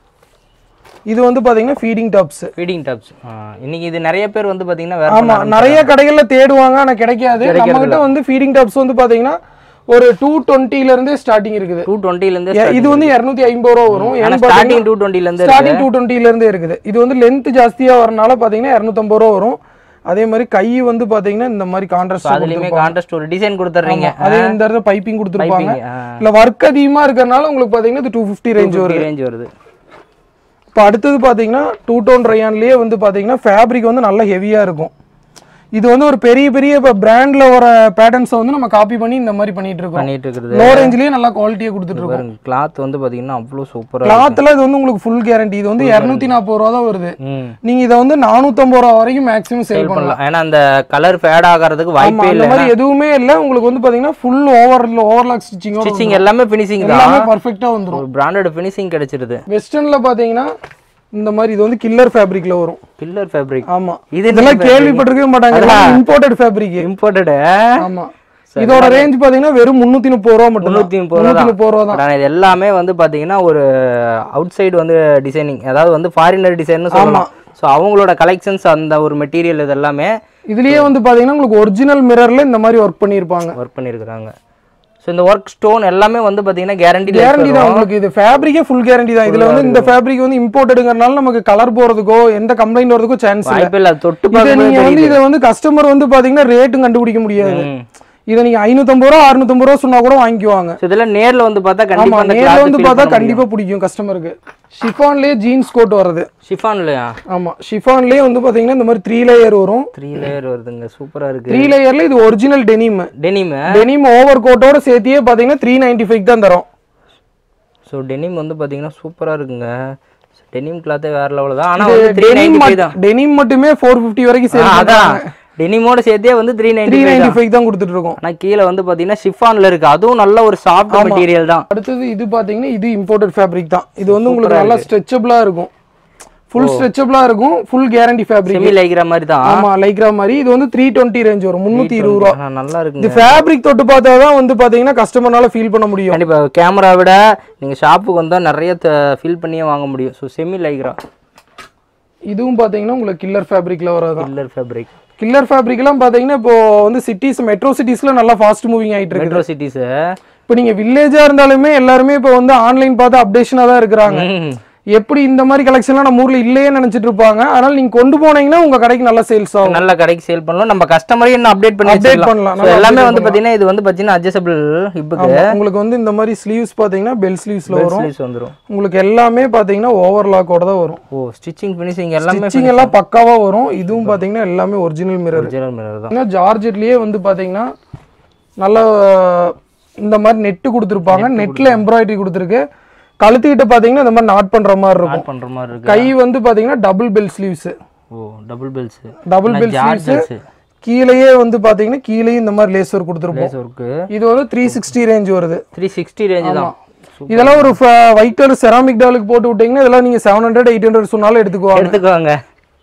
A: இது வந்து பாத்தீங்கன்னா ஃபீடிங் டாப்ஸ்
B: ஃபீடிங் டாப்ஸ் இன்னைக்கு இது நிறைய பேர் வந்து பாத்தீங்கன்னா வேற
A: ஆமா நிறைய கடைகள்ல தேடுவாங்க ஆனா கிடைக்காது நம்ம கிட்ட வந்து ஃபீடிங் டாப்ஸ் வந்து பாத்தீங்கன்னா ஒரு டூ டுவெண்ட்டில இருந்தே ஸ்டார்டிங் இருக்குது
B: டூ டுவெண்ட்டில இருந்து
A: ஏ- இது வந்து இரநூத்தி ஐம்பது ரூபா வரும்
B: ஆனா ஸ்டார்டிங் டூ டுவெண்ட்டில இருந்து
A: ஸ்டார்டிங் டூ டுவெண்ட்டில இருந்தே இருக்குது இது வந்து லென்த் ஜாஸ்தியா வரனால பாத்தீங்கன்னா இரநூத்தம்பது ரூபா வரும் அதே மாதிரி கை வந்து பாத்தீங்கன்னா இந்த மாதிரி கான்ட்ராஸ்ட்
B: அதுலயுமே கான்ட்ராஸ்ட் ஒரு டிசைன் கொடுத்துறீங்க
A: அதே இந்த இடத்துல பைப்பிங் கொடுத்துருப்பாங்க
B: பைப்பிங்
A: இல்ல ஒர்க் அதிகமா இருக்கறனால உங்களுக்கு பாத்தீங்கன்னா இது டூ ஃபிஃப்டி ரேஞ்ச் வரும்
B: ரேஞ்ச் வருது
A: இப்போ அடுத்தது பாத்தீங்கன்னா டூ டோன் ரயான்லயே வந்து பாத்தீங்கன்னா ஃபேப்ரிக் வந்து நல்லா ஹெவியா இருக்கும் இது வந்து ஒரு பெரிய பெரிய இப்போ பிராண்ட்ல வர பேட்டர்ன்ஸை வந்து நம்ம காப்பி பண்ணி இந்த மாதிரி பண்ணிட்டு இருக்கோம்
B: பண்ணிட்டு இருக்குது
A: லோ ரேஞ்ச்லயே நல்லா குவாலிட்டியா கொடுத்துட்டு இருக்கோம்
B: பாருங்க கிளாத் வந்து பாத்தீங்கன்னா அவ்வளவு சூப்பரா
A: கிளாத்ல இது வந்து உங்களுக்கு ஃபுல் கேரண்டி இது வந்து இரநூத்தி நாற்பது ரூபா தான் வருது
B: ம்
A: நீங்க இதை வந்து நானூத்தம்பது ரூபா வரைக்கும் மேக்ஸிமம் சேல்
B: சேல்
A: பண்ணலாம்
B: பண்ணலாம் ஏன்னா அந்த கலர் ஃபேட் ஆகிறதுக்கு
A: ஆமா
B: வாய்ப்பே
A: அந்த
B: இல்லை
A: மாதிரி எதுவுமே இல்ல உங்களுக்கு வந்து பாத்தீங்கன்னா ஃபுல் ஓவர் ஓவர்லாக் ஸ்டிச்சிங்கோட
B: ஸ்டிச்சிங் எல்லாமே ஃபினிஷிங் தான்
A: எல்லாமே பர்ஃபெக்ட்டா வந்துரும்
B: ஒரு பிராண்டட் ஃபினிஷிங் கிடைச்சிருது
A: வெஸ்டர்ன்ல பாத்தீங்கன்னா இந்த மாதிரி இது வந்து கில்லர் ஃபேப்ரிக்ல வரும்
B: பில்லர் ஃபேப்ரிக்
A: ஆமா
B: இது
A: இதெல்லாம் கேள்விப்பட்டிருக்கவே மாட்டாங்க இம்போர்ட்டட் ஃபேப்ரிக்
B: இம்போர்ட்டடு
A: ஆமா இதோட ரேஞ்ச் பாத்தீங்கன்னா வெறும் முன்னூத்தி முப்பது ரூபா மட்டும்
B: முந்நூற்றி முப்பது ரூபா
A: முன்னூத்தி முப்பது ரூபா தான்
B: But ஆனா இது எல்லாமே வந்து பாத்தீங்கன்னா ஒரு அவுட் சைடு வந்து டிசைனிங் அதாவது வந்து ஃபாரினர் டிசைன்னு சொல்லலாம் ஸோ அவங்களோட கலெக்ஷன்ஸ் அந்த ஒரு மெட்டீரியல் இது எல்லாமே
A: இதுலயே வந்து பாத்தீங்கன்னா உங்களுக்கு ஒரிஜினல் மிரர்ல இந்த மாதிரி ஒர்க் பண்ணியிருப்பாங்க
B: ஒர்க் பண்ணியிருக்கிறாங்க ஸோ இந்த ஒர்க் ஸ்டோன் எல்லாமே வந்து பாத்தீங்கன்னா கேரண்டி
A: கேரண்டி தான் உங்களுக்கு இது ஃபேப்ரிக்கே ஃபுல் கேரண்டி தான் இதுல வந்து இந்த ஃபேப்ரிக் வந்து இம்போர்ட்டடுங்கறனால நமக்கு கலர் போறதுக்கோ எந்த கம்ப்ளைண்ட் வரதுக்கோ சான்ஸ் இல்ல
B: வாய்ப்பே இல்லை அது தொட்டு
A: இதை
B: பார்க்கும்போது
A: நீங்க வந்து இதை வந்து கஸ்டமர் வந்து பாத்தீங்கன்னா ரேட்டும் கண்டுபிடிக்க முடியாது
B: ம்.
A: இதை நீங்க ஐநூத்தம்பது ரூபா அறுநூத்தம்பது ரூபா சொன்னா கூட வாங்கிக்குவாங்க
B: ஸோ இதெல்லாம் நேர்ல வந்து பார்த்தா
A: ஆமா
B: கண்டிப்பா அந்த
A: நேர்ல வந்து
B: கிளாத்
A: பார்த்தா கண்டிப்பா பிடிக்கும் கஸ்டமருக்கு ஷிஃபான்லயே ஜீன்ஸ் கோட் வருது
B: ஷிஃபான்லையா
A: ஆமா ஷிஃபான்லயே வந்து பாத்தீங்கன்னா இந்த மாதிரி த்ரீ லேயர் வரும்
B: த்ரீ லேயர் வருதுங்க சூப்பரா இருக்கு
A: த்ரீ லேயர்ல இது original denim
B: denim
A: denim over கோட்டோட சேர்த்தியே பாத்தீங்கன்னா த்ரீ நைன்டி ஃபைவ் தான் தரும்
B: ஸோ டெனிம் வந்து பாத்தீங்கன்னா சூப்பரா இருக்குங்க டெனிம் கிளாத்தே வேற லெவலில் தான் ஆனா வந்து த்ரீ
A: டெனிம்
B: நைன்டி ஃபைவ் தான்
A: டெனிம் மட்டுமே ஃபோர் ஃபிஃப்டி வரைக்கும்
B: ஆ,
A: சேல்
B: அதான் டெனிமோட சேர்த்தே வந்து three ninety
A: three ninety five தான் கொடுத்துட்டு இருக்கோம்
B: ஆனா கீழே வந்து பாத்தீங்கன்னா ஷிஃபான்ல இருக்கு அதுவும் நல்ல ஒரு சாஃப்ட் மெட்டீரியல் தான்
A: அடுத்தது இது பாத்தீங்கன்னா இது இம்போர்ட்டட் ஃபேப்ரிக் தான் இது வந்து உங்களுக்கு நல்லா ஸ்ட்ரெச்சபிளா இருக்கும் ஃபுல் ஸ்ட்ரெச்சபிளா இருக்கும் ஃபுல் கேரண்டி ஃபேப்ரிக்
B: செமி லைக்கிற மாதிரி தான்
A: ஆமா லைக்ரா மாதிரி இது வந்து த்ரீ டுவெண்ட்டி ரேஞ்ச் வரும் முந்நூத்தி இருபது ரூபா
B: ஆனா நல்லா
A: இது
B: இருக்குங்க
A: ஃபேப்ரிக் தொட்டு பார்த்தா தான் வந்து பாத்தீங்கன்னா கஸ்டமர்னால ஃபீல் பண்ண முடியும்
B: கண்டிப்பா கேமரா விட நீங்க ஷாப்புக்கு வந்தா நிறைய ஃபில் பண்ணியே வாங்க முடியும் ஸோ செமி லைக்ரா
A: இதுவும் பாத்தீங்கன்னா உங்களுக்கு கில்லர் ஃபேப்ரிக்ல வரதான்
B: கில்லர் ஃபேப்ரிக்
A: கில்லர் ஃபேப்ரிக்லாம் பாத்தீங்கன்னா இப்போ வந்து சிட்டிஸ் மெட்ரோ சிட்டிஸ்ல நல்லா ஃபாஸ்ட் மூவிங் ஆயிட்டு இருக்கு
B: மெட்ரோ சிட்டிஸ்
A: இப்போ நீங்க வில்லேஜா இருந்தாலுமே எல்லாருமே இப்போ வந்து ஆன்லைன் பார்த்து அப்டேஷனா தான் இருக்கிறாங்க எப்படி இந்த மாதிரி கலெக்ஷன்லாம் நம்ம ஊர்ல இல்லையே நினைச்சிட்டு இருப்பாங்க அதனால நீங்க கொண்டு போனீங்கன்னா உங்க கடைக்கு நல்ல சேல்ஸ் ஆகும்
B: நல்ல கடைக்கு சேல் பண்ணலாம் நம்ம கஸ்டமரையும் இன்னும் அப்டேட் பண்ணி
A: Update
B: வச்சிடலாம்
A: பண்ணலாம்.
B: So,
A: நல்லா
B: எல்லாமே
A: update
B: வந்து பாத்தீங்கன்னா இது வந்து பாத்தீங்கன்னா அட்ஜஸ்டபிள் ஹிப்புக்கு
A: ஆமா, உங்களுக்கு வந்து இந்த மாதிரி ஸ்லீவ்ஸ் பாத்தீங்கன்னா பெல் ஸ்லீவ்ஸ்ல வரும்
B: ஸ்லீவ்ஸ் வந்துரும்
A: உங்களுக்கு எல்லாமே பாத்தீங்கன்னா ஓவர்லாக்கோட தான் வரும்
B: ஓ ஸ்டிச்சிங் ஃபினிஷிங் எல்லாமே
A: ஸ்டிச்சிங் எல்லாம் பக்காவா வரும் இதுவும் பாத்தீங்கன்னா எல்லாமே ஒரிஜினல் மிரர்
B: ஒரிஜினல் மிரர் தான்
A: ஜார்ஜெட்லயே வந்து பாத்தீங்கன்னா நல்ல இந்த மாதிரி நெட்டு கொடுத்துருப்பாங்க நெட்ல எம்ப்ராய்டரி கொடுத்துருக்கு கழுத்துக்கிட்ட பாத்தீங்கன்னா இந்த மாதிரி நாட் பண்ற மாதிரி இருக்கும்
B: ஆட் பண்ற மாதிரி இருக்கு
A: கை வந்து பாத்தீங்கன்னா டபுள் பெல் ஸ்லீவ்ஸ்
B: ஓ double bells
A: double bell sleeves
B: ஜார்ஜஸ்
A: கீழேயே வந்து பாத்தீங்கன்னா கீழேயும் இந்த மாதிரி லேஸ் ஒர்க் கொடுத்துருப்போம்
B: லேஸ் ஒர்க்கு
A: இது வந்து த்ரீ சிக்ஸ்டி ரேஞ்ச் வருது
B: த்ரீ சிக்ஸ்டி ரேஞ்ச் தான்
A: இதெல்லாம் ஒரு ஒயிட் கலர் செராமிக் டாலுக்கு போட்டு விட்டீங்கன்னா இதெல்லாம் நீங்க செவன் ஹண்ட்ரட் எயிட் ஹண்ட்ரட் சொன்னாலும் எடுத்துக்குவாங்க
B: எடுத்துக்கோங்க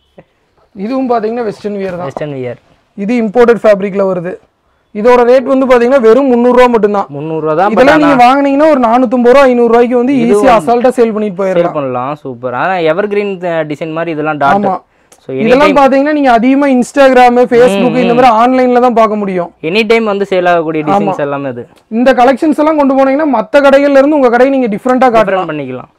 A: இதுவும் பாத்தீங்கன்னா வெஸ்டர்ன் வியர் தான்
B: வெஸ்டர்ன் வியர்
A: இது இம்போர்ட்டட் ஃபேப்ரிக்ல வருது இதோட ரேட் வந்து பாத்தீங்கன்னா வெறும் முந்நூறுரூவா மட்டும்தான்
B: முந்நூறுவா தான்
A: இதெல்லாம் நீங்க வாங்குனீங்கன்னா ஒரு நானூத்தம்பது ரூபா ஐநூறு ரூபாய்க்கு வந்து ஈஸியா அசால்ட்டா சேல் பண்ணிட்டு போயிடலாம்
B: சேல் பண்ணலாம் சூப்பர் ஆனா எவர் கிரீன் டிசைன் மாதிரி இதெல்லாம் டாட்
A: ஆமா.
B: ஸோ எனி
A: இதெல்லாம் பாத்தீங்கன்னா நீங்க அதிகமா இன்ஸ்டாகிராம் ஃபேஸ்புக் இந்த மாதிரி ஆன்லைன்ல தான் பார்க்க முடியும்
B: எனி டைம் வந்து சேல் ஆகக்கூடிய டிசைன்ஸ் எல்லாமே இது
A: இந்த கலெக்ஷன்ஸ் எல்லாம் கொண்டு போனீங்கன்னா மத்த கடைகள்ல இருந்து உங்க கடையை நீங்க டிஃப்ரெண்டா காட்டலாம்
B: டிஃபரெண்ட் பண்ணிக்கலாம்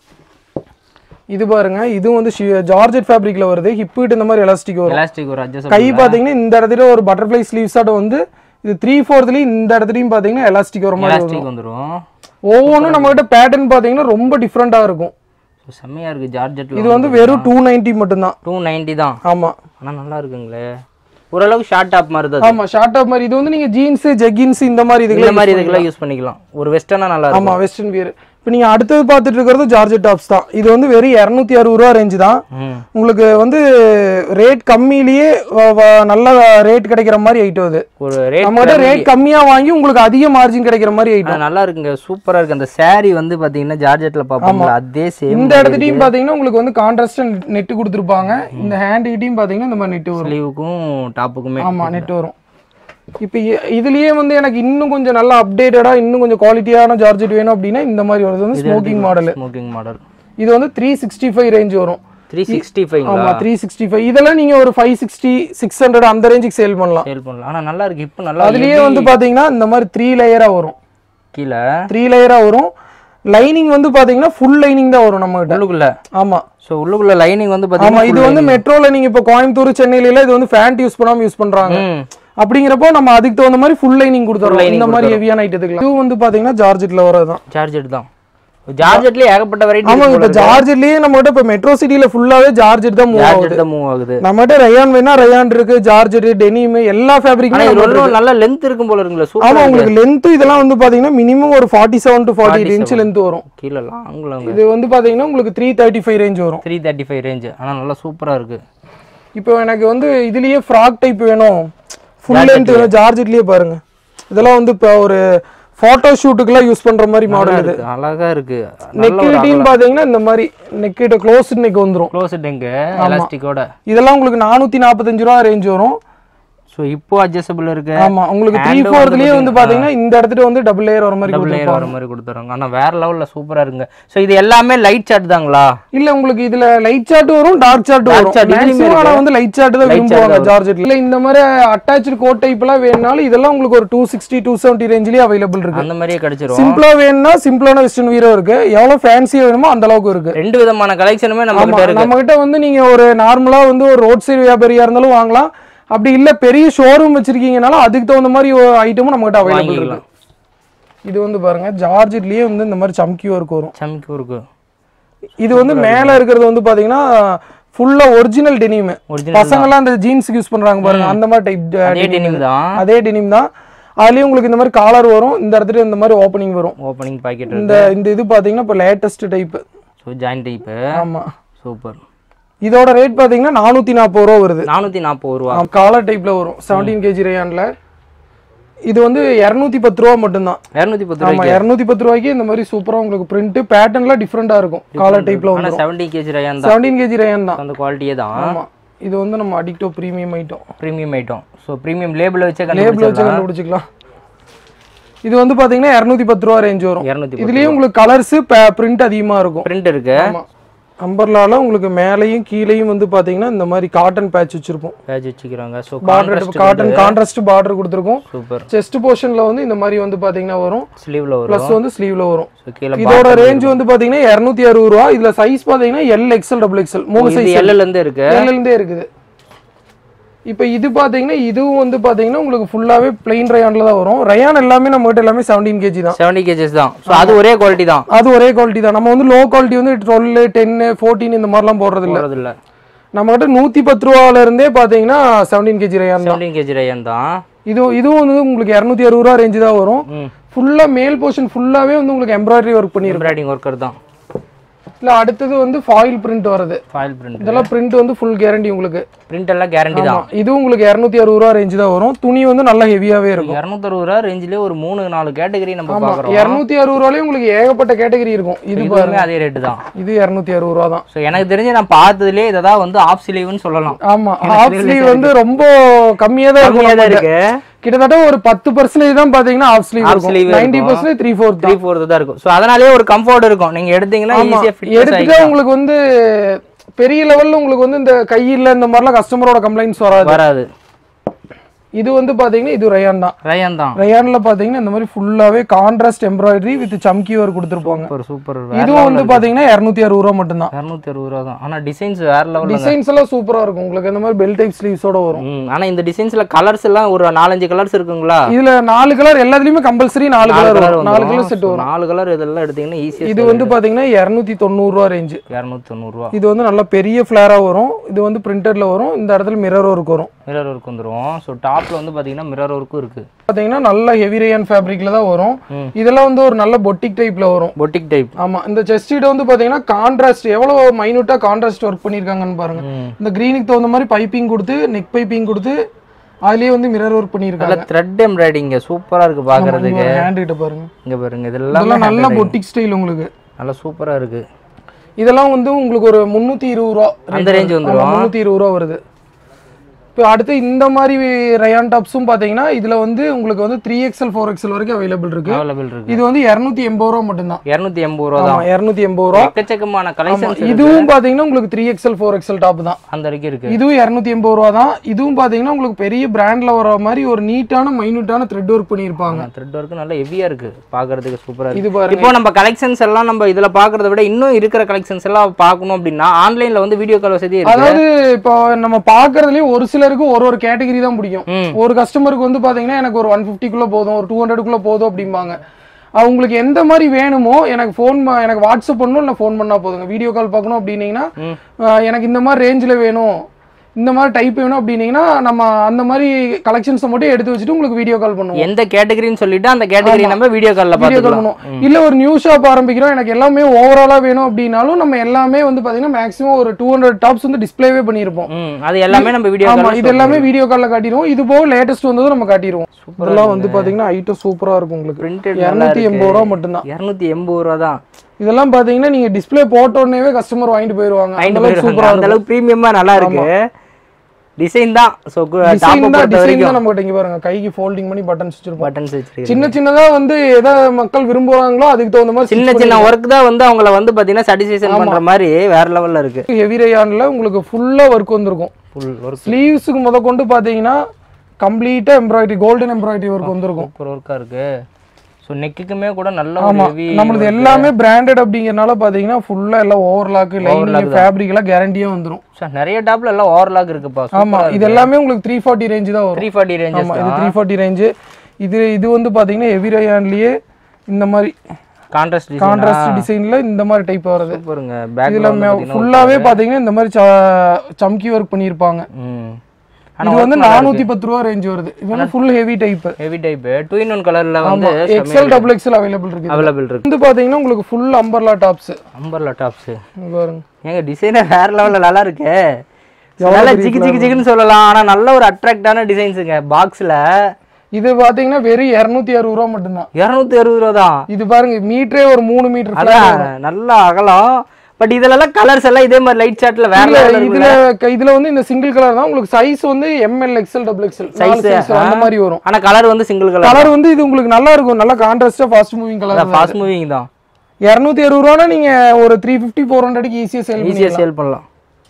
A: இது பாருங்க இதுவும் வந்து ஜார்ஜெட் ஃபேப்ரிக்ல வருது ஹிப் இந்த மாதிரி எலாஸ்டிக் வரும்
B: எலாஸ்டிக் ஒரு அட்ஜஸ்ட்
A: கை பாத்தீங்கன்னா இந்த இடத்துல ஒரு பட்டர்ஃப்ளை ஸ்லீவ்ஸ் ஆட்ட வந்து இது த்ரீ ஃபோர்த்லயும் இந்த இடத்துலயும் பாத்தீங்கன்னா எலாஸ்டிக் வர மாதிரி வரும்
B: எலாஸ்டிக் வந்துரும்
A: ஒவ்வொன்றும் நம்ம கிட்ட பேட்டர்ன் பாத்தீங்கன்னா ரொம்ப டிஃப்ரெண்டா இருக்கும்
B: ஸோ செம்மையா இருக்கு ஜார்ஜெட்ல
A: இது வந்து வெறும் டூ நைன்டி மட்டும்தான்
B: டூ நைன்டி தான்
A: ஆமா
B: ஆனா நல்லா இருக்குங்களே ஓரளவுக்கு ஷார்ட் டாப் மாதிரி தான் இது.
A: ஆமா ஷார்ட் டாப் மாதிரி இது வந்து நீங்க ஜீன்ஸ் ஜெகின்ஸ் இந்த மாதிரி
B: இந்த
A: இதுக்கு
B: மாதிரி இதுக்கெல்லாம் யூஸ் பண்ணிக்கலாம் ஒரு வெஸ்டர்னா நல்லா இருக்கும்
A: ஆமா வெஸ்டர்ன் வியர் இப்போ நீங்க அடுத்தது பார்த்துட்டு இருக்கிறது ஜார்ஜெட் டாப்ஸ் தான் இது வந்து வெறும் இரநூத்தி அறுபது ரூபா ரேஞ்சு தான்
B: ம்
A: உங்களுக்கு வந்து ரேட் கம்மியிலேயே வ- வ- நல்ல ரேட் கிடைக்கிற மாதிரி ஐட்டம் இது
B: ஒரு ரேட்
A: நம்ம கிட்ட ரேட் கம்மியா வாங்கி உங்களுக்கு அதிக மார்ஜின் கிடைக்கிற மாதிரி ஐட்டம்
B: நல்லா இருக்குங்க சூப்பரா இருக்கு அந்த saree வந்து பாத்தீங்கன்னா ஜார்ஜெட்ல பாப்போம்ல அதே சேம்
A: இந்த இடத்துலயும் பாத்தீங்கன்னா உங்களுக்கு வந்து கான்ட்ராஸ்ட் நெட் கொடுத்துருப்பாங்க இந்த ஹேண்ட் கிட்டயும் பாத்தீங்கன்னா இந்த மாதிரி நெட் வரும்
B: ஸ்லீவுக்கும் டாப்புக்குமே
A: ஆமா நெட் வரும் இப்போ இ- இதுலயே வந்து எனக்கு இன்னும் கொஞ்சம் நல்லா அப்டேட்டடா இன்னும் கொஞ்சம் குவாலிட்டியான ஜார்ஜெட் வேணும் அப்படின்னா இந்த மாதிரி வருது வந்து ஸ்மோக்கிங் மாடல்
B: ஸ்மோக்கிங் மாடல்
A: இது வந்து த்ரீ சிக்ஸ்டி ஃபைவ் ரேஞ்ச் வரும்
B: த்ரீ சிக்ஸ்டி ஃபைவ்
A: ஆமா த்ரீ சிக்ஸ்டி ஃபைவ் இதெல்லாம் நீங்க ஒரு ஃபைவ் சிக்ஸ்டி சிக்ஸ் ஹண்ட்ரட் அந்த ரேஞ்சுக்கு சேல் பண்ணலாம்
B: சேல் பண்ணலாம் ஆனா நல்லா இருக்கு இப்போ நல்லா
A: அதுலயே வந்து பாத்தீங்கன்னா இந்த மாதிரி த்ரீ லேயரா வரும்
B: கீழே
A: த்ரீ லேயரா வரும் லைனிங் வந்து பாத்தீங்கன்னா ஃபுல் லைனிங் தான் வரும் நம்ம கிட்ட
B: உள்ளுக்குள்ள
A: ஆமா
B: ஸோ உள்ளுக்குள்ள லைனிங் வந்து
A: ஆமா
B: பாத்தீங்கன்னா
A: இது வந்து மெட்ரோல நீங்க இப்போ கோயம்புத்தூர் சென்னையில எல்லாம் இது வந்து ஃபேண்ட் யூஸ் பண்ணாம யூஸ் பண்றாங்க
B: ம்
A: அப்படிங்கிறப்போ நம்ம அதுக்கு தகுந்த மாதிரி ஃபுல் லைனிங் கொடுத்துறோம் இந்த மாதிரி ஹெவியான ஐட்டத்துக்கு இது வந்து பாத்தீங்கன்னா ஜார்ஜெட்ல வரதுதான்
B: ஜார்ஜெட் தான் ஜார்ஜெட்லயே ஏகப்பட்ட வெரைட்டி
A: ஆமா இப்ப ஜார்ஜெட்லயே நம்ம கிட்ட இப்ப மெட்ரோ சிட்டில ஃபுல்லாவே ஜார்ஜெட் தான் மூவ் ஆகுது
B: ஜார்ஜெட் தான் மூவ் ஆகுது
A: நம்ம கிட்ட ரயான் வேணா ரயான் இருக்கு ஜார்ஜெட் டெனிம் எல்லா
B: ஆனா
A: ஃபேப்ரிக்குமே
B: இது ஒரு நல்ல லென்த் இருக்கும் போல இருக்குங்களா
A: ஆமா
B: சூப்பர்
A: உங்களுக்கு லென்த் இதெல்லாம் வந்து பாத்தீங்கன்னா மினிமம் ஒரு forty seven to forty inch length வரும்
B: கீழே லாங்ல
A: இது வந்து பாத்தீங்கன்னா உங்களுக்கு த்ரீ தேர்ட்டி ஃபைவ் ரேஞ்ச் வரும்
B: த்ரீ தேர்ட்டி ஃபைவ் ரேஞ்ச் ஆனா நல்லா சூப்பரா இருக்கு
A: இப்போ எனக்கு வந்து இதுலயே ஃப்ராக் டைப் வேணும் ஃபுல் லென்த் வேணும் ஜார்ஜெட்லயே பாருங்க இதெல்லாம் வந்து இப்போ ஒரு போட்டோ ஷூட்டுக்கெல்லாம் யூஸ் பண்ற மாதிரி மாடல் இது
B: இருக்கு, அழகா இருக்கு
A: நெக் கிட்டயும் பாத்தீங்கன்னா இந்த மாதிரி நெக் கிட்ட க்ளோஸ் நெக் வந்துரும்
B: க்ளோஸ் டெங்கு எலாஸ்டிக்கோட
A: இதெல்லாம் உங்களுக்கு நானூத்தி நாற்பத்தஞ்சு ரூபா ரேஞ்ச் வரும்
B: ஸோ ஸோ இப்போ அட்ஜஸ்டபிள் இருக்கு
A: ஆமா உங்களுக்கு த்ரீ
B: Hand வந்து
A: ஃபோர்த்லயே வந்து பாத்தீங்கன்னா இந்த இடத்துல வந்து டபுள் லேயர் வர மாதிரி
B: டபுள் லேயர்
A: கொடுத்துருப்பாங்க
B: வர மாதிரி கொடுத்துறாங்க ஆனா வேற லெவல்ல சூப்பரா இருக்குங்க ஸோ இது எல்லாமே லைட் சார்ட் தாங்களா
A: இல்ல உங்களுக்கு இதுல லைட் சார்ட் வரும் டார்க் சார்ட் வரும்
B: chart இதுலயுமே
A: மேக்ஸிமம் ஆனா
B: இருக்கு.
A: வந்து லைட் சார்ட் தான்
B: Light chart
A: விரும்புவாங்க
B: வரும்.
A: ஜார்ஜெட்ல இல்ல இந்த மாதிரி அட்டாச்சு கோட் டைப் எல்லாம் வேணும்னாலும் இதெல்லாம் உங்களுக்கு ஒரு டூ சிக்ஸ்டி டூ செவன்டி ரேஞ்சிலேயே அவைலபிள் இருக்கு
B: அந்த மாதிரியே கிடைச்சிரும்
A: சிம்பிளா வேணும்னா சிம்பிளான வெஸ்டர்ன் வீரோ இருக்கு எவ்வளவு ஃபேன்சியா வேணுமோ அந்த அளவுக்கு இருக்கு
B: ரெண்டு விதமான கலெக்ஷனுமே நம்ம
A: ஆமா
B: கிட்ட இருக்கு
A: நம்ம கிட்ட வந்து நீங்க ஒரு நார்மலா வந்து ஒரு ரோட் சைடு வியாபாரியா இருந்தாலும் வாங்கலாம் அப்படி இல்ல பெரிய ஷோரூம் வச்சிருக்கீங்கனாலும் அதுக்கு தகுந்த மாதிரி ஐட்டமும் நம்ம கிட்ட அவைலபிள் இருக்கு
B: வாங்கிக்கலாம்.
A: இது வந்து பாருங்க ஜார்ஜெட்லயே வந்து இந்த மாதிரி சம்கி ஒர்க் வரும்
B: சமைக்கு இருக்கு
A: இது வந்து மேல இருக்கிறது வந்து பாத்தீங்கன்னா ஃபுல்லா ஒரிஜினல் டெனிம்
B: ஒரிஜினல்
A: பசங்கெல்லாம் அந்த ஜீன்ஸுக்கு யூஸ் பண்றாங்க பாருங்க அந்த மாதிரி டைப்
B: அதே டெனிம் தான்
A: அதே டெனிம் தான் அதுலயும் உங்களுக்கு இந்த மாதிரி காலர் வரும் இந்த இடத்துல இந்த மாதிரி ஓப்பனிங் வரும்
B: ஓப்பனிங் பாக்கெட்
A: இந்த இந்த இது பாத்தீங்கன்னா இப்போ latest type
B: so join type
A: ஆமா
B: சூப்பர்
A: இதோட ரேட் பாத்தீங்கன்னா நானூத்தி நாற்பது ரூபா வருது
B: நானூத்தி நாற்பது ரூபா
A: காலர் டைப்ல வரும் செவன்டீன் கேஜி ரேயான்ல இது வந்து இரநூத்தி பத்து ரூபா மட்டும்தான்
B: இரநூத்தி பத்து
A: ஆமா
B: ரூபாய்க்கு
A: இரநூத்தி பத்து ரூபாய்க்கு இந்த மாதிரி சூப்பரா உங்களுக்கு பிரிண்ட் பேட்டர்ன்லாம் டிஃப்ரெண்டா இருக்கும் காலர் டைப்ல
B: ஆனா
A: வந்துரும்
B: செவன்டி கேஜி ரயான் தான்
A: செவன்டீன் கேஜி ரேயான் தான்
B: அந்த குவாலிட்டியே தான்
A: ஆமா இது வந்து நம்ம அடிக்டோ premium item
B: premium item so premium label வச்சே
A: லேபிள் வச்சு
B: கண்டுபிடிச்சிடலாம்
A: கண்டுபிடிச்சிக்கலாம் இது வந்து பாத்தீங்கன்னா இரநூத்தி பத்து ரூபா ரேஞ்ச் வரும்
B: இரநூத்தி
A: இதுலயே உங்களுக்கு கலர்ஸ் பிரிண்ட் அதிகமா இருக்கும்
B: பிரிண்ட் இருக்கு
A: ஆமா அம்பர்லால உங்களுக்கு மேலையும் கீழையும் வந்து பாத்தீங்கன்னா இந்த மாதிரி காட்டன் பேட்ச் வச்சிருப்போம்
B: பேட்ச் வச்சுக்கிறாங்க so
A: border cotton contrast border கொடுத்துருக்கோம்
B: சூப்பர்
A: செஸ்ட் போர்ஷன்ல வந்து இந்த மாதிரி வந்து பாத்தீங்கன்னா வரும்
B: ஸ்லீவ்ல வரும்
A: ப்ளஸ் வந்து ஸ்லீவ்ல வரும்
B: ஸோ கீழே
A: இதோட ரேஞ்ச் வந்து பாத்தீங்கன்னா இருநூத்தி அறுபது ரூபா இதுல சைஸ் பாத்தீங்கன்னா எல் எக்ஸ்எல் டபுள் எக்ஸ்எல் மூணு
B: இது
A: சைஸ்
B: எல்எல் இருந்து இருக்கு
A: எல்ல இருந்தே இருக்குது இப்போ இது பாத்தீங்கன்னா இதுவும் வந்து பாத்தீங்கன்னா உங்களுக்கு ஃபுல்லாவே பிளைன் ரயான்ல தான் வரும் ரயான் எல்லாமே நம்ம கிட்ட எல்லாமே செவன்டீன் கேஜி தான்
B: செவன்டி கேஜஸ் தான் ஸோ அது ஒரே குவாலிட்டி தான்
A: அது ஒரே குவாலிட்டி தான் நம்ம வந்து லோ குவாலிட்டி வந்து டுவெல் டென்னு ஃபோர்டீன் இந்த மாதிரிலாம் போடுறது இல்ல
B: போகிறது இல்லை
A: நம்ம கிட்ட நூத்தி பத்து ரூபால இருந்தே பாத்தீங்கன்னா செவன்டீன் கேஜி ரயான் தான்
B: செவன்டீன் கேஜி ரயன் தான்
A: இது இதுவும் வந்து உங்களுக்கு இரநூத்தி அறுபது ரூபா ரேஞ்சு தான் வரும்
B: ம்
A: ஃபுல்லா மேல் போர்ஷன் ஃபுல்லாவே வந்து உங்களுக்கு எம்ப்ராய்டரி ஒர்க் பண்ணிருக்கும்
B: எம்ப்ராய்டிங் ஒர்க்கர் தான்
A: இல்ல அடுத்தது வந்து ஃபாயில் பிரிண்ட் வருது
B: ஃபாயில் பிரிண்ட்
A: இதெல்லாம் பிரிண்ட் வந்து ஃபுல் கேரண்டி உங்களுக்கு
B: பிரிண்ட் எல்லாம் கேரண்டி தான்
A: ஆமா, இது உங்களுக்கு இரநூத்தி அறுபது ரூபா ரேஞ்சு தான் வரும் துணி வந்து நல்லா ஹெவியாவே இருக்கும்
B: இரநூத்தறுபது ரூபா ரேஞ்சிலே ஒரு மூணு நாலு கேட்டகரி நம்ம
A: ஆமா
B: பார்க்குறோம்
A: இரநூத்தி அறுபது ரூபாலே உங்களுக்கு ஏகப்பட்ட கேட்டகரி இருக்கும் இது பாருங்க
B: இதுவுமே அதே ரேட்டு தான்
A: இது இரநூத்தி அறுபது ரூபா தான்
B: ஸோ எனக்கு தெரிஞ்சு நான் பார்த்ததுலேயே இதை தான் வந்து ஆஃப் ஸ்லீவ்னு சொல்லலாம்
A: ஆமா ஹாஃப் ஸ்லீவ் வந்து ரொம்ப கம்மியா தான் இருக்கும்
B: கம்மியாக தான்
A: நம்மகிட்ட.
B: இருக்கு
A: கிட்டத்தட்ட ஒரு பத்து பர்சன்டேஜ் தான் பாத்தீங்கன்னா ஹாஃப் ஸ்லீவ்
B: Half
A: இருக்கும்
B: sleeve
A: நைன்டி
B: இருக்கும்.
A: Percentage three fourth
B: three fourth தான் இருக்கும் ஸோ அதனாலேயே ஒரு கம்ஃபர்ட் இருக்கும் நீங்க எடுத்தீங்கன்னா
A: ஆமா
B: ஈஸியாக ஃபிட்
A: எடுத்துட்டா உங்களுக்கு வந்து பெரிய லெவல்ல உங்களுக்கு வந்து இந்த கையில் இந்த மாதிரிலாம் கஸ்டமரோட கம்ப்ளைண்ட்ஸ் வராது
B: வராது
A: இது வந்து பாத்தீங்கன்னா இது ரயான் தான்
B: ரயன் தான்
A: ரயான்ல பாத்தீங்கன்னா இந்த மாதிரி ஃபுல்லாவே கான்ட்ராஸ்ட் எம்ப்ராய்டரி வித் சம்கி ஒர்க் கொடுத்துருப்பாங்க
B: சூப்பர் சூப்பர்
A: இதுவும் வந்து பாத்தீங்கன்னா இரநூத்தி அறுபது ரூபா மட்டும்தான்
B: இரநூத்தி அறுபது ரூபா தான் ஆனால் டிசைன்ஸ் வேற லெவலில்
A: டிசைன்ஸ் எல்லாம் சூப்பரா இருக்கும் உங்களுக்கு இந்த மாதிரி பெல் டைப் ஸ்லீவ்ஸோட வரும்
B: ம் ஆனால் இந்த டிசைன்ஸ்ல கலர்ஸ் எல்லாம் ஒரு நாலஞ்சு கலர்ஸ் இருக்குங்களா
A: இதுல நாலு கலர் எல்லாத்துலயுமே கம்பல்சரி நாலு
B: நாலு
A: கலர்
B: கலர்
A: வரும் நாலு கலர் செட் வரும்
B: நாலு கலர் இதெல்லாம் எடுத்தீங்கன்னா ஈஸியாக
A: இது வந்து பாத்தீங்கன்னா இரநூத்தி தொண்ணூறு ரூபா ரேஞ்சு
B: இரநூத்தி தொண்ணூறுரூவா
A: இது வந்து நல்ல பெரிய ஃபிளேரா வரும் இது வந்து பிரிண்டட்ல வரும் இந்த இடத்துல மிரர் ஒர்க் வரும்
B: மிரர் ஒர்க் வந்துரும் ஸோ டாப்ல வந்து பாத்தீங்கன்னா மிரர் ஒர்க்கும் இருக்கு
A: பாத்தீங்கன்னா நல்ல ஹெவி ரேயன் ஃபேப்ரிக்ல தான் வரும்
B: ம்.
A: இதெல்லாம் வந்து ஒரு நல்ல பொட்டிக் டைப்ல வரும்
B: பொட்டிக் டைப்
A: ஆமா இந்த செஸ்ட் வந்து பாத்தீங்கன்னா கான்ட்ராஸ்ட் எவ்வளவு மைனூட்டா கான்ட்ராஸ்ட் ஒர்க் பண்ணிருக்காங்கன்னு பாருங்க
B: ம்.
A: இந்த கிரீனுக்கு தகுந்த மாதிரி பைப்பிங் கொடுத்து நெக் பைப்பிங் கொடுத்து அதுலயே வந்து மிரர் ஒர்க் பண்ணிருக்காங்க
B: நல்ல த்ரெட் எம்ப்ராய்டிங்க சூப்பரா இருக்கு பாக்குறதுக்கு
A: ஹேண்ட் கிட்ட பாருங்க
B: இங்க பாருங்க இதெல்லாம்
A: இதெல்லாம் நல்ல பொட்டிக் ஸ்டைல் உங்களுக்கு
B: நல்லா சூப்பரா இருக்கு
A: இதெல்லாம் வந்து உங்களுக்கு ஒரு முந்நூத்தி இருபது ரூபா
B: அந்த range வந்துரும்.
A: முந்நூத்தி இருபது ரூபா வருது இப்போ அடுத்து இந்த மாதிரி ரயான் டாப்ஸும் பாத்தீங்கன்னா இதுல வந்து உங்களுக்கு வந்து த்ரீ எக்ஸ்எல் ஃபோர் எக்ஸ்எல் வரைக்கும் அவைலபிள் இருக்கு
B: அவைலபிள் இருக்கு
A: இது வந்து இரநூத்தி எண்பது ரூபா மட்டும்தான்
B: இரநூத்தி எண்பது ரூபா
A: ஆமா
B: தான்
A: இரநூத்தி எண்பது ரூபா
B: எக்கச்சக்கமான
A: ஆமா,
B: கலெக்ஷன்ஸ்
A: இதுவும் பாத்தீங்கன்னா உங்களுக்கு three XL four XL top தான்
B: அந்த வரைக்கும் இருக்கு
A: இதுவும் இரநூத்தி எண்பது ரூபா தான் இதுவும் பாத்தீங்கன்னா உங்களுக்கு பெரிய பிராண்ட்ல வர மாதிரி ஒரு நீட்டான மைனூட்டான த்ரெட் ஒர்க் பண்ணியிருப்பாங்க
B: த்ரெட் ஒர்க் நல்லா ஹெவியா இருக்கு பாக்குறதுக்கு சூப்பரா இருக்கு
A: இது பாருங்க
B: இப்போ நம்ம கலெக்ஷன்ஸ் எல்லாம் நம்ம இதுல பாக்குறத விட இன்னும் இருக்கிற கலெக்ஷன்ஸ் எல்லாம் பார்க்கணும் அப்படின்னா ஆன்லைன்ல வந்து வீடியோ கால் வசதி இருக்கு
A: அதாவது இப்போ நம்ம பாக்குறதுலயே ஒரு சிலருக்கு ஒரு ஒரு கேட்டகரி தான் பிடிக்கும்
B: ம்.
A: ஒரு கஸ்டமருக்கு வந்து பாத்தீங்கன்னா எனக்கு ஒரு ஒன் குள்ள போதும் ஒரு டூ ஹண்ட்ரடுக்குள்ள போதும் அப்படிம்பாங்க அவங்களுக்கு எந்த மாதிரி வேணுமோ எனக்கு ஃபோன் எனக்கு வாட்ஸ்அப் பண்ணணும் இல்லை ஃபோன் பண்ணா போதுங்க வீடியோ கால் பார்க்கணும் அப்படின்னீங்கன்னா
B: ம்.
A: அஹ், எனக்கு இந்த மாதிரி ரேஞ்சில் வேணும் இந்த மாதிரி டைப் வேணும் அப்படின்னீங்கன்னா நம்ம அந்த மாதிரி கலெக்ஷன்ஸை மட்டும் எடுத்து வச்சுட்டு உங்களுக்கு வீடியோ கால் பண்ணுவோம்
B: எந்த கேட்டகரின்னு சொல்லிட்டு அந்த கேட்டகரி நம்ம வீடியோ கால்ல
A: வீடியோ கால்
B: பாத்துக்கலாம்
A: பண்ணுவோம் இல்ல ஒரு நியூ ஷாப் ஆரம்பிக்கிறோம் எனக்கு எல்லாமே ஓவராலா வேணும் அப்படின்னாலும் நம்ம எல்லாமே வந்து பாத்தீங்கன்னா மேக்ஸிமம் ஒரு டூ ஹண்ட்ரட் டாப்ஸ் வந்து டிஸ்ப்ளேவே பண்ணியிருப்போம்
B: ம் அது எல்லாமே நம்ம வீடியோ
A: ஆமா
B: கால்
A: இது எல்லாமே வீடியோ கால்ல காட்டிடுவோம் இது போக லேட்டஸ்ட் வந்ததும் நம்ம காட்டிடுவோம் இதெல்லாம் வந்து பாத்தீங்கன்னா ஐட்டம் சூப்பரா இருக்கும் உங்களுக்கு
B: பிரிண்டட்
A: இருநூத்தி எண்பது ரூபா மட்டும்தான்
B: இரநூத்தி எண்பது ரூபா தான்
A: இதெல்லாம் பாத்தீங்கன்னா நீங்க டிஸ்ப்ளே போட்ட உடனே கஸ்டமர் வாங்கிட்டு போயிருவாங்க அந்த
B: வாங்கிட்டு
A: அளவுக்கு
B: போயிருக்காங்க
A: சூப்பரா
B: அந்த
A: இருக்கும்
B: அளவுக்கு ப்ரீமியமா நல்லா இருக்கு டிசைன் தான் ஸோ
A: டிசைன்
B: டாப்பை
A: தான்
B: பொறுத்த
A: டிசைன்
B: வரைக்கும்
A: தான் நம்ம இங்க பாருங்க கைக்கு ஃபோல்டிங் பண்ணி பட்டன்ஸ் வச்சிருப்போம்
B: பட்டன்ஸ் வச்சிருக்கேன்
A: சின்ன சின்னதா வந்து எதை மக்கள் விரும்புறாங்களோ அதுக்கு தகுந்த மாதிரி
B: சின்ன சின்ன ஒர்க் தான் வந்து அவங்கள வந்து பாத்தீங்கன்னா சாட்டிஸ்ஃபேக்ஷன் பண்ற மாதிரி வேற லெவல்ல இருக்கு
A: ஹெவி ரயான்ல உங்களுக்கு ஃபுல்லா ஒர்க் வந்திருக்கும்
B: ஃபுல் ஒர்க்
A: ஸ்லீவ்ஸுக்கு முத கொண்டு பாத்தீங்கன்னா கம்ப்ளீட்டா எம்ப்ராய்டரி கோல்டன் எம்ப்ராய்டரி ஒர்க் வந்திருக்கும்
B: சூப்பர் ஒர்க்கா இருக்கு ஸோ நெக்குக்குமே கூட நல்ல ஒரு
A: ஆமா
B: ஹெவி
A: நம்மளது எல்லாமே பிராண்டட் அப்படிங்கறனால பாத்தீங்கன்னா ஃபுல்லா எல்லாம் ஓவர்லாக் லைனிங் ஃபேப்ரிக் எல்லாம் கேரண்டியா வந்துரும்
B: நிறைய டாப்ல எல்லாம் ஓவர்லாக் இருக்குப்பா
A: ஆமா இது எல்லாமே உங்களுக்கு த்ரீ ஃபார்ட்டி ரேஞ்சு தான் வரும்
B: த்ரீ ஃபார்ட்டி ரேஞ்சஸ்
A: ஆமா இது த்ரீ ஃபார்ட்டி ரேஞ்சு இது இது வந்து பாத்தீங்கன்னா ஹெவி ரயான்லயே இந்த மாதிரி
B: கான்ட்ராஸ்ட் டிசைன்
A: கான்ட்ராஸ்ட் டிசைன்ல இந்த மாதிரி டைப் வருது
B: சூப்பருங்க
A: இதுல
B: பேக்ல
A: ஃபுல்லாவே பாத்தீங்கன்னா இந்த மாதிரி ச- சம்கி ஒர்க் பண்ணியிருப்பாங்க
B: ம்
A: இது வந்து நானூத்தி பத்து ரூபா ரேஞ்ச் வருது இது வந்து full heavy type
B: heavy type two in one கலர்ல வந்து
A: எக்ஸ்எல் டபுள் எக்ஸ்எல் அவைலபிள் இருக்கு
B: அவைலபிள் இருக்கு
A: வந்து பாத்தீங்கன்னா உங்களுக்கு full umbrella tops
B: umbrella tops
A: பாருங்க
B: ஏங்க டிசைனே வேற லெவல்ல நல்லா இருக்கு நல்லா ஜிகி ஜிகி ஜிகின்னு சொல்லலாம் ஆனா நல்ல ஒரு அட்ராக்டான டிசைன்ஸுங்க பாக்ஸ்ல
A: இது பாத்தீங்கன்னா வெறும் இருநூத்தி அறுபது ரூபா மட்டும்தான்
B: இரநூத்தி அறுபது ரூபா தான்
A: இது பாருங்க மீட்டரே ஒரு மூணு மீட்டர்
B: அதான் நல்ல அகலம் பட் இதுலலாம் கலர்ஸ் எல்லாம் இதே மாதிரி லைட் சார்ட்ல வேற level ல
A: இதுல க- இதுல வந்து இந்த சிங்கிள் கலர் தான் உங்களுக்கு சைஸ் வந்து M L XL double XL size அந்த மாதிரி வரும்
B: ஆனா கலர் வந்து சிங்கிள் கலர்
A: கலர் வந்து இது உங்களுக்கு நல்லா இருக்கும் நல்லா கான்ட்ராஸ்டா fast moving colour
B: fast moving தான்
A: இருநூத்தி அறுபது ரூபானா நீங்க ஒரு த்ரீ ஃபிஃப்டி ஃபோர் ஹண்ட்ரட்க்கு ஈஸியா சேல்
B: ஈஸியா
A: பண்ணிடலாம்
B: சேல் பண்ணலாம்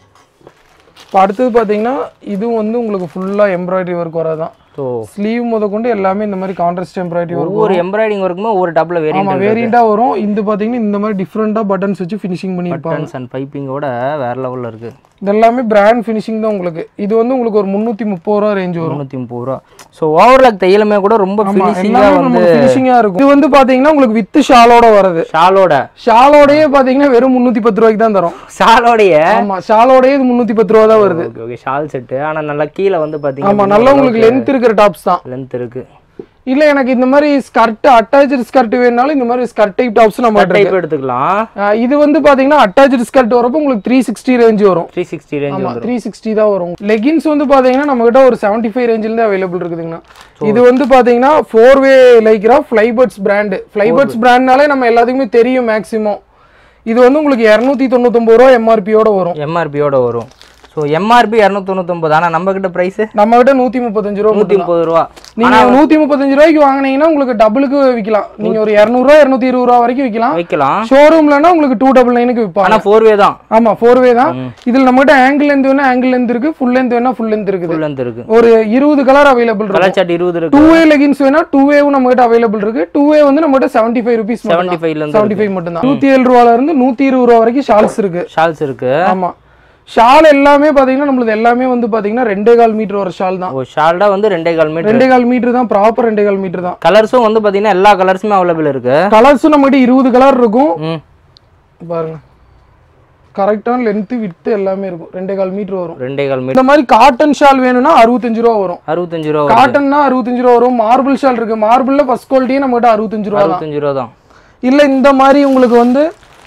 A: இப்போ அடுத்தது பாத்தீங்கன்னா இதுவும் வந்து உங்களுக்கு ஃபுல்லா எம்ப்ராய்டரி ஒர்க் வரதான்
B: ஸோ
A: ஸ்லீவ் முத கொண்டு எல்லாமே இந்த மாதிரி கான்ட்ராஸ்ட் எம்ப்ராய்டரி ஒர்க்
B: ஒவ்வொரு எம்ப்ராய்டிங் ஒர்க்குமே ஒரு டபுள்
A: ஆமா
B: வேரியன்ட்
A: வேரியண்டா வரும் இது பாத்தீங்கன்னா இந்த மாதிரி டிஃப்ரெண்டா பட்டன்ஸ் வச்சு ஃபினிஷிங் பண்ணியிருப்பாங்க
B: பட்டன்ஸ் அண்ட் பைப்பிங்கோட வேற லெவல்ல இருக்கு
A: இது எல்லாமே பிராண்ட் ஃபினிஷிங் தான் உங்களுக்கு இது வந்து உங்களுக்கு ஒரு முந்நூத்தி முப்பது ரூபா ரேஞ்ச் வரும்
B: முந்நூற்றி முப்பது ரூபா ஸோ ஓவர்லாக் தையலுமே கூட ரொம்ப ஃபினிஷிங்காக
A: எல்லாமே
B: வந்து
A: நமக்கு ஃபினிஷிங்கா இருக்கும் இது வந்து பாத்தீங்கன்னா உங்களுக்கு வித் ஷாலோட வருது
B: ஷாலோட
A: ஷாலோடயே பாத்தீங்கன்னா வெறும் முந்நூத்தி பத்து ரூபாய்க்கு தான் தரும்
B: ஷாலோடைய
A: ஆமா ஷாலோடயே இது முந்நூத்தி பத்து ரூபா தான் வருது
B: ஓகே ஓகே ஷால் செட்டு ஆனா நல்லா கீழே வந்து
A: ஆமா
B: பாத்தீங்கன்னா
A: நல்லா உங்களுக்கு லென்த் இருக்கிற டாப்ஸ் தான்
B: லென்த் இருக்கு
A: இல்ல எனக்கு இந்த மாதிரி ஸ்கர்ட் அட்டாச்சு ஸ்கர்ட் வேணும்னாலும் இந்த மாதிரி ஸ்கர்ட் டைப் டாப்ஸ் நம்ம இருக்கு
B: டைப் எடுத்துக்கலாம்
A: ஆஹ் இது வந்து பாத்தீங்கன்னா அட்டாச்சு ஸ்கர்ட் வரப்போ உங்களுக்கு த்ரீ சிக்ஸ்டி ரேஞ்ச் வரும்
B: த்ரீ சிக்ஸ்டி ரேஞ்ச்
A: ஆமா த்ரீ சிக்ஸ்டி தான் வரும் லெகின்ஸ் வந்து பாத்தீங்கன்னா நம்ம கிட்ட ஒரு செவன்டி ஃபைவ் ரேஞ்சில இருந்து அவைலபிள் இருக்குதுங்கண்ணா இது வந்து பாத்தீங்கன்னா four way Lycra Flybirds brand Flybirds பிராண்ட்னாலே நம்ம எல்லாத்துக்குமே தெரியும் மேக்ஸிமம் இது வந்து உங்களுக்கு இரநூத்தி தொண்ணூத்தொம்பது ரூபா எம்ஆர்பியோட வரும்
B: எம்ஆர்பியோட வரும் ஸோ எம்ஆர்பி இரநூத்தொண்ணூத்தொம்பது ஆனா நம்ம கிட்ட ப்ரைஸ்
A: நம்ம கிட்ட நூத்தி முப்பத்தஞ்சு ரூபா
B: நூற்றி முப்பது ரூபா
A: நீங்க நூத்தி முப்பத்தஞ்சு ரூபாய்க்கு வாங்குனீங்கன்னா உங்களுக்கு டபுளுக்கு விற்கலாம் நீங்க ஒரு இரநூறுவா இரநூத்தி இருபது ரூபா வரைக்கும் விற்கலாம்
B: வைக்கலாம்
A: ஷோரூம்லனா உங்களுக்கு டூ டபுள் நைனுக்கு விற்பாங்க
B: ஆனா ஃபோர் வே தான்
A: ஆமா ஃபோர் வே தான் இதுல நம்மகிட்ட ஆங்கிள் லென்த் வேணா ஆங்கிள் லென்த் இருக்கு ஃபுல் லென்த் வேணா ஃபுல் லென்த் இருக்குது
B: ஃபுல் லென்த் இருக்கு
A: ஒரு இருபது கலர் அவைலபிள் இருக்கு
B: கலர் சார்ட் இருபது
A: டூ
B: இருக்கு
A: வே லெகின்ஸ் வேணா டூ வேவும் நம்ம கிட்ட அவைலபிள் இருக்கு டூ வே வந்து நம்ம கிட்ட செவன்டி ஃபைவ் ருபீஸ்
B: செவன்டி ஃபைவ்ல இருந்து
A: செவன்டி ஃபைவ் மட்டும் தான் நூத்தி ஏழு ரூபால இருந்து நூத்தி இருபது ரூபா வரைக்கும் ஷால்ஸ் இருக்கு
B: ஷால்ஸ் இருக்கு
A: ஆமா ஷால் எல்லாமே பாத்தீங்கன்னா நம்மளது எல்லாமே வந்து பாத்தீங்கன்னா ரெண்டே கால் மீட்டர் வர ஷால் தான்
B: ஓ ஷால்டா வந்து ரெண்டே கால் மீட்டர்
A: ரெண்டே கால் மீட்டர் தான் ப்ராப்பர் ரெண்டே கால் மீட்டர் தான்
B: கலர்ஸும் வந்து பாத்தீங்கன்னா எல்லா கலர்ஸுமே அவைலபிள் இருக்கு
A: கலர்ஸும் நம்ம கிட்ட இருபது கலர் இருக்கும்
B: ம்
A: பாருங்க கரெக்டான லென்த் வித்து எல்லாமே இருக்கும் ரெண்டே கால் மீட்டர் வரும்
B: ரெண்டே கால் மீட்டர்
A: இந்த மாதிரி காட்டன் ஷால் வேணும்னா அறுபத்தஞ்சு ரூபா வரும்
B: அறுபத்தஞ்சு ரூபா வருது.
A: காட்டன்னா அறுபத்தஞ்சு ரூபா வரும் மார்பிள் ஷால் இருக்கு மார்பிள்ல ஃபர்ஸ்ட் குவாலிட்டியே நம்ம கிட்ட அறுபத்தஞ்சு ரூபா தான்
B: அறுபத்தஞ்சு ரூபா தான்
A: இல்ல இந்த மாதிரி உங்களுக்கு வந்து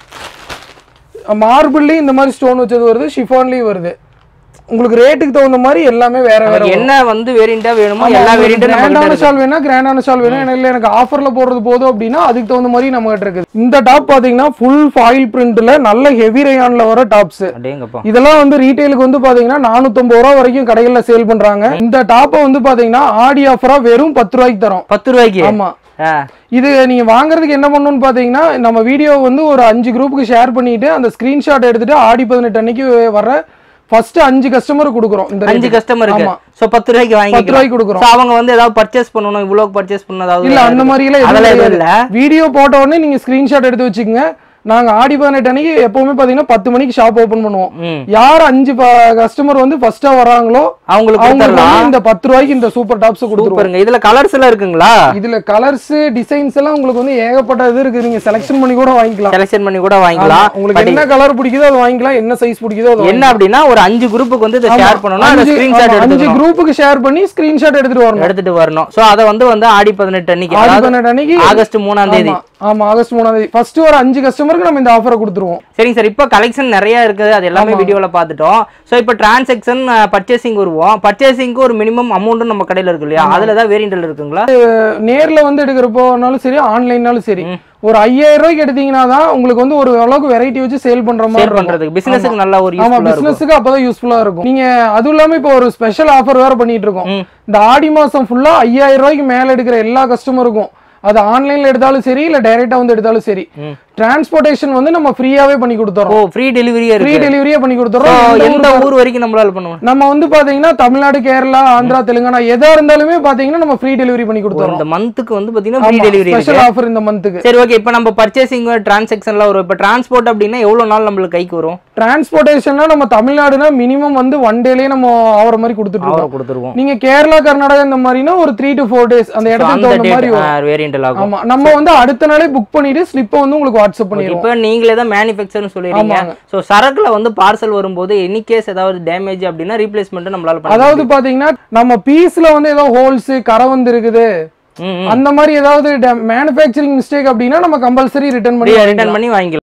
A: மார்பிள்லயும் இந்த மாதிரி ஸ்டோன் வச்சது வருது ஷிஃபான்லயும் வருது உங்களுக்கு ரேட்டுக்கு தகுந்த மாதிரி எல்லாமே வேற வேற
B: நமக்கு என்ன வந்து வேரியண்டா வேணுமோ எல்லா வேரியண்ட்டும் நம்ம
A: கிராண்டான
B: கிட்ட
A: ஷால் வேணா கிராண்டான ஷால் வேணும் எனக்கு இல்ல எனக்கு ஆஃபர்ல போடுறது போதும் அப்படின்னா அதுக்கு தகுந்த மாதிரி நம்ம கிட்ட இருக்குது இந்த டாப் பாத்தீங்கன்னா ஃபுல் ஃபாயில் பிரிண்ட்ல நல்ல ஹெவி ரயான்ல வர டாப்ஸ்
B: அடேங்கப்பா
A: இதெல்லாம் வந்து ரீட்டைலுக்கு வந்து பாத்தீங்கன்னா நானூத்தம்பது ரூபா வரைக்கும் கடைகள்ல சேல் பண்றாங்க இந்த டாப்பை வந்து பாத்தீங்கன்னா ஆடி ஆஃபரா வெறும் பத்து ரூபாய்க்கு தரோம்
B: பத்து ரூபாய்க்கு
A: ஆமா
B: ஆ
A: இது நீங்க வாங்குறதுக்கு என்ன பண்ணணும்னு பாத்தீங்கன்னா நம்ம வீடியோ வந்து ஒரு அஞ்சு குரூப்புக்கு ஷேர் பண்ணிட்டு அந்த ஸ்கிரீன்ஷாட் எடுத்துட்டு ஆடி பதினெட்டு அன்னைக்கு வர ஃபர்ஸ்ட் அஞ்சு கஸ்டமர் கொடுக்குறோம் இந்த
B: அஞ்சு
A: rate.
B: கஸ்டமருக்கு
A: ஆமா.
B: சோ பத்து ரூபாய்க்கு
A: பத்து
B: வாங்கிக்கலாம்
A: ரூபாய்க்கு கொடுக்குறோம்
B: சோ அவங்க வந்து ஏதாவது பர்ச்சேஸ் பண்ணணும் இவ்வளவு பர்ச்சேஸ் பண்ணணும் அதாவது
A: இல்ல அந்த மாதிரி எல்லாம்
B: அதெல்லாம்
A: எதுவும்
B: எதுவும் இல்ல
A: இல்ல வீடியோ போட்ட உடனே நீங்க ஸ்கிரீன்ஷாட் எடுத்து வச்சுக்கோங்க நாங்க ஆடி பதினெட்டு அன்னைக்கு எப்பவுமே பாத்தீங்கன்னா பத்து மணிக்கு ஷாப் ஓபன் பண்ணுவோம்
B: ம்
A: யார் அஞ்சு கஸ்டமர் வந்து ஃபர்ஸ்டா வராங்களோ
B: அவங்களுக்கு
A: அவங்களுக்கு
B: கொடுத்துடலாம்
A: வந்து இந்த பத்து ரூபாய்க்கு இந்த சூப்பர் டாப்ஸ் கொடுத்துருவோம்
B: சூப்பருங்க இதுல கலர்ஸ் எல்லாம் இருக்குங்களா
A: இதுல கலர்ஸ் டிசைன்ஸ் எல்லாம் உங்களுக்கு வந்து ஏகப்பட்ட இது இருக்கு நீங்க செலக்ஷன் பண்ணி கூட வாங்கிக்கலாம்
B: செலக்ஷன் பண்ணி கூட வாங்கிக்கலாம்
A: உங்களுக்கு என்ன கலர் பிடிக்குதோ அது வாங்கிக்கலாம் என்ன சைஸ் பிடிக்குதோ அது
B: என்ன அப்படின்னா ஒரு அஞ்சு குரூப்புக்கு வந்து இதை ஷேர் பண்ணணும் அந்த
A: அஞ்சு
B: ஸ்கிரீன்ஷாட்
A: ஆமா, அஞ்சு
B: எடுத்துக்கணும்
A: குரூப்புக்கு ஷேர் பண்ணி ஸ்கிரீன்ஷாட் எடுத்துட்டு வரணும்
B: எடுத்துட்டு வரணும் சோ அத வந்து வந்து ஆடி பதினெட்டு அன்னைக்கு
A: ஆடி
B: அதாவது
A: பதினெட்டு அன்னைக்கு
B: ஆகஸ்ட் மூணாம் தேதி
A: ஆமா, ஆமா ஆகஸ்ட் மூணாம் தேதி ஃபர்ஸ்ட் ஒரு அஞ்சு கஸ்டமருக்கு நம்ம இந்த ஆஃபரை கொடுத்துருவோம்
B: சரிங்க சார் இப்போ கலெக்ஷன் நிறைய இருக்குது அது எல்லாமே வீடியோல பார்த்துட்டோம் ஸோ இப்போ டிரான்சாக்ஷன் பர்ச்சேசிங் வருவோம் பர்ச்சேசிங்க்கு ஒரு மினிமம் அமௌண்ட்டும் நம்ம கடையில் இருக்கு இல்லையா அதுல ஏதாவது வேரியண்டல் இருக்குங்களா
A: நேர்ல வந்து எடுக்கிறப்போனாலும் சரி ஆன்லைன்னாலும் சரி ஒரு ஐயாயிரம் ரூபாய்க்கு எடுத்தீங்கன்னா தான் உங்களுக்கு வந்து ஒரு அளவுக்கு வெரைட்டி வச்சு சேல் பண்ற மாதிரி
B: சேல்
A: இருக்கும்.
B: பண்றதுக்கு பிசினஸுக்கு நல்லா ஒரு
A: ஆமா
B: யூஸ்ஃபுல்லா இருக்கும்
A: பிசினஸுக்கு அப்பதான் யூஸ்ஃபுல்லா இருக்கும் நீங்க அதுவும் இல்லாம இப்போ ஒரு ஸ்பெஷல் ஆஃபர் வேற பண்ணிட்டு இருக்கோம்
B: ம்.
A: இந்த ஆடி மாசம் ஃபுல்லா ஐயாயிரம் ரூபாய்க்கு மேல எடுக்கிற எல்லா கஸ்டமருக்கும் அது ஆன்லைன்ல எடுத்தாலும் சரி இல்ல டைரக்டா வந்து எடுத்தாலும் சரி
B: ம்.
A: டிரான்ஸ்போர்ட்டேஷன் வந்து நம்ம ஃப்ரீயாவே பண்ணி
B: ஓ
A: கொடுத்துறோம்
B: ஃப்ரீ டெலிவரியே
A: ஃப்ரீ
B: இருக்கு
A: டெலிவரியே பண்ணி
B: So,
A: கொடுத்துறோம் எந்த
B: எந்த
A: ஊருக்கு-
B: ஊர் வரைக்கும் நம்மளால பண்ணுவோம்
A: நம்ம வந்து பாத்தீங்கன்னா தமிழ்நாடு கேரளா ஆந்திரா தெலுங்கானா எதா இருந்தாலுமே பாத்தீங்கன்னா நம்ம ஃப்ரீ டெலிவரி பண்ணி கொடுத்துறோம்
B: இந்த மந்த்துக்கு வந்து பாத்தீங்கன்னா ஃப்ரீ டெலிவரி இருக்கு
A: ஸ்பெஷல் ஆஃபர் இந்த மந்த்துக்கு
B: சரி ஓகே இப்போ நம்ம பர்ச்சேசிங் டிரான்சாக்ஷன்லாம் வரும் இப்போ டிரான்ஸ்போர்ட் அப்படின்னா எவ்வளவு நாள் நம்மளுக்கு கைக்கு வரும்
A: டிரான்ஸ்போர்ட்டேஷன்ல நம்ம தமிழ்நாடுனா மினிமம் வந்து ஒன் டேலயே நம்ம ஆகிற மாதிரி கொடுத்துட்டு
B: அவரை
A: இருக்கோம்
B: கொடுத்துருவோம்
A: நீங்க கேரளா கர்நாடகா இந்த மாதிரினா ஒரு த்ரீ டு ஃபோர் டேஸ் அந்த இடத்துக்கு
B: அந்த
A: தகுந்த மாதிரி வரும்
B: டேட் வேரியன்ட் ஆகும்
A: ஆமா நம்ம வந்து அடுத்த நாளே புக் பண்ணிட்டு ஸ்லிப்பை வந்து உங்களுக்கு வாட்ஸ்அப் பண்ணிடுவோம்
B: இப்போ நீங்களே தான் மேனுஃபேக்சர்னு சொல்லிடுறீங்க
A: ஆமாங்க.
B: ஸோ சரக்குல வந்து பார்சல் வரும்போது எனி கேஸ் ஏதாவது டேமேஜ் அப்படின்னா ரீப்ளேஸ்மெண்ட் நம்மளால பண்ண
A: அதாவது பாத்தீங்கன்னா நம்ம பீஸ்ல வந்து ஏதோ ஹோல்ஸ் கரை வந்து இருக்குது
B: ம், ம்.
A: அந்த மாதிரி ஏதாவது மேனுஃபேக்சரிங் மிஸ்டேக் அப்படின்னா நம்ம கம்பல்சரி ரிட்டர்ன் பண்ணி
B: ரிட்டர்ன் பண்ணி வாங்கிக்கலாம்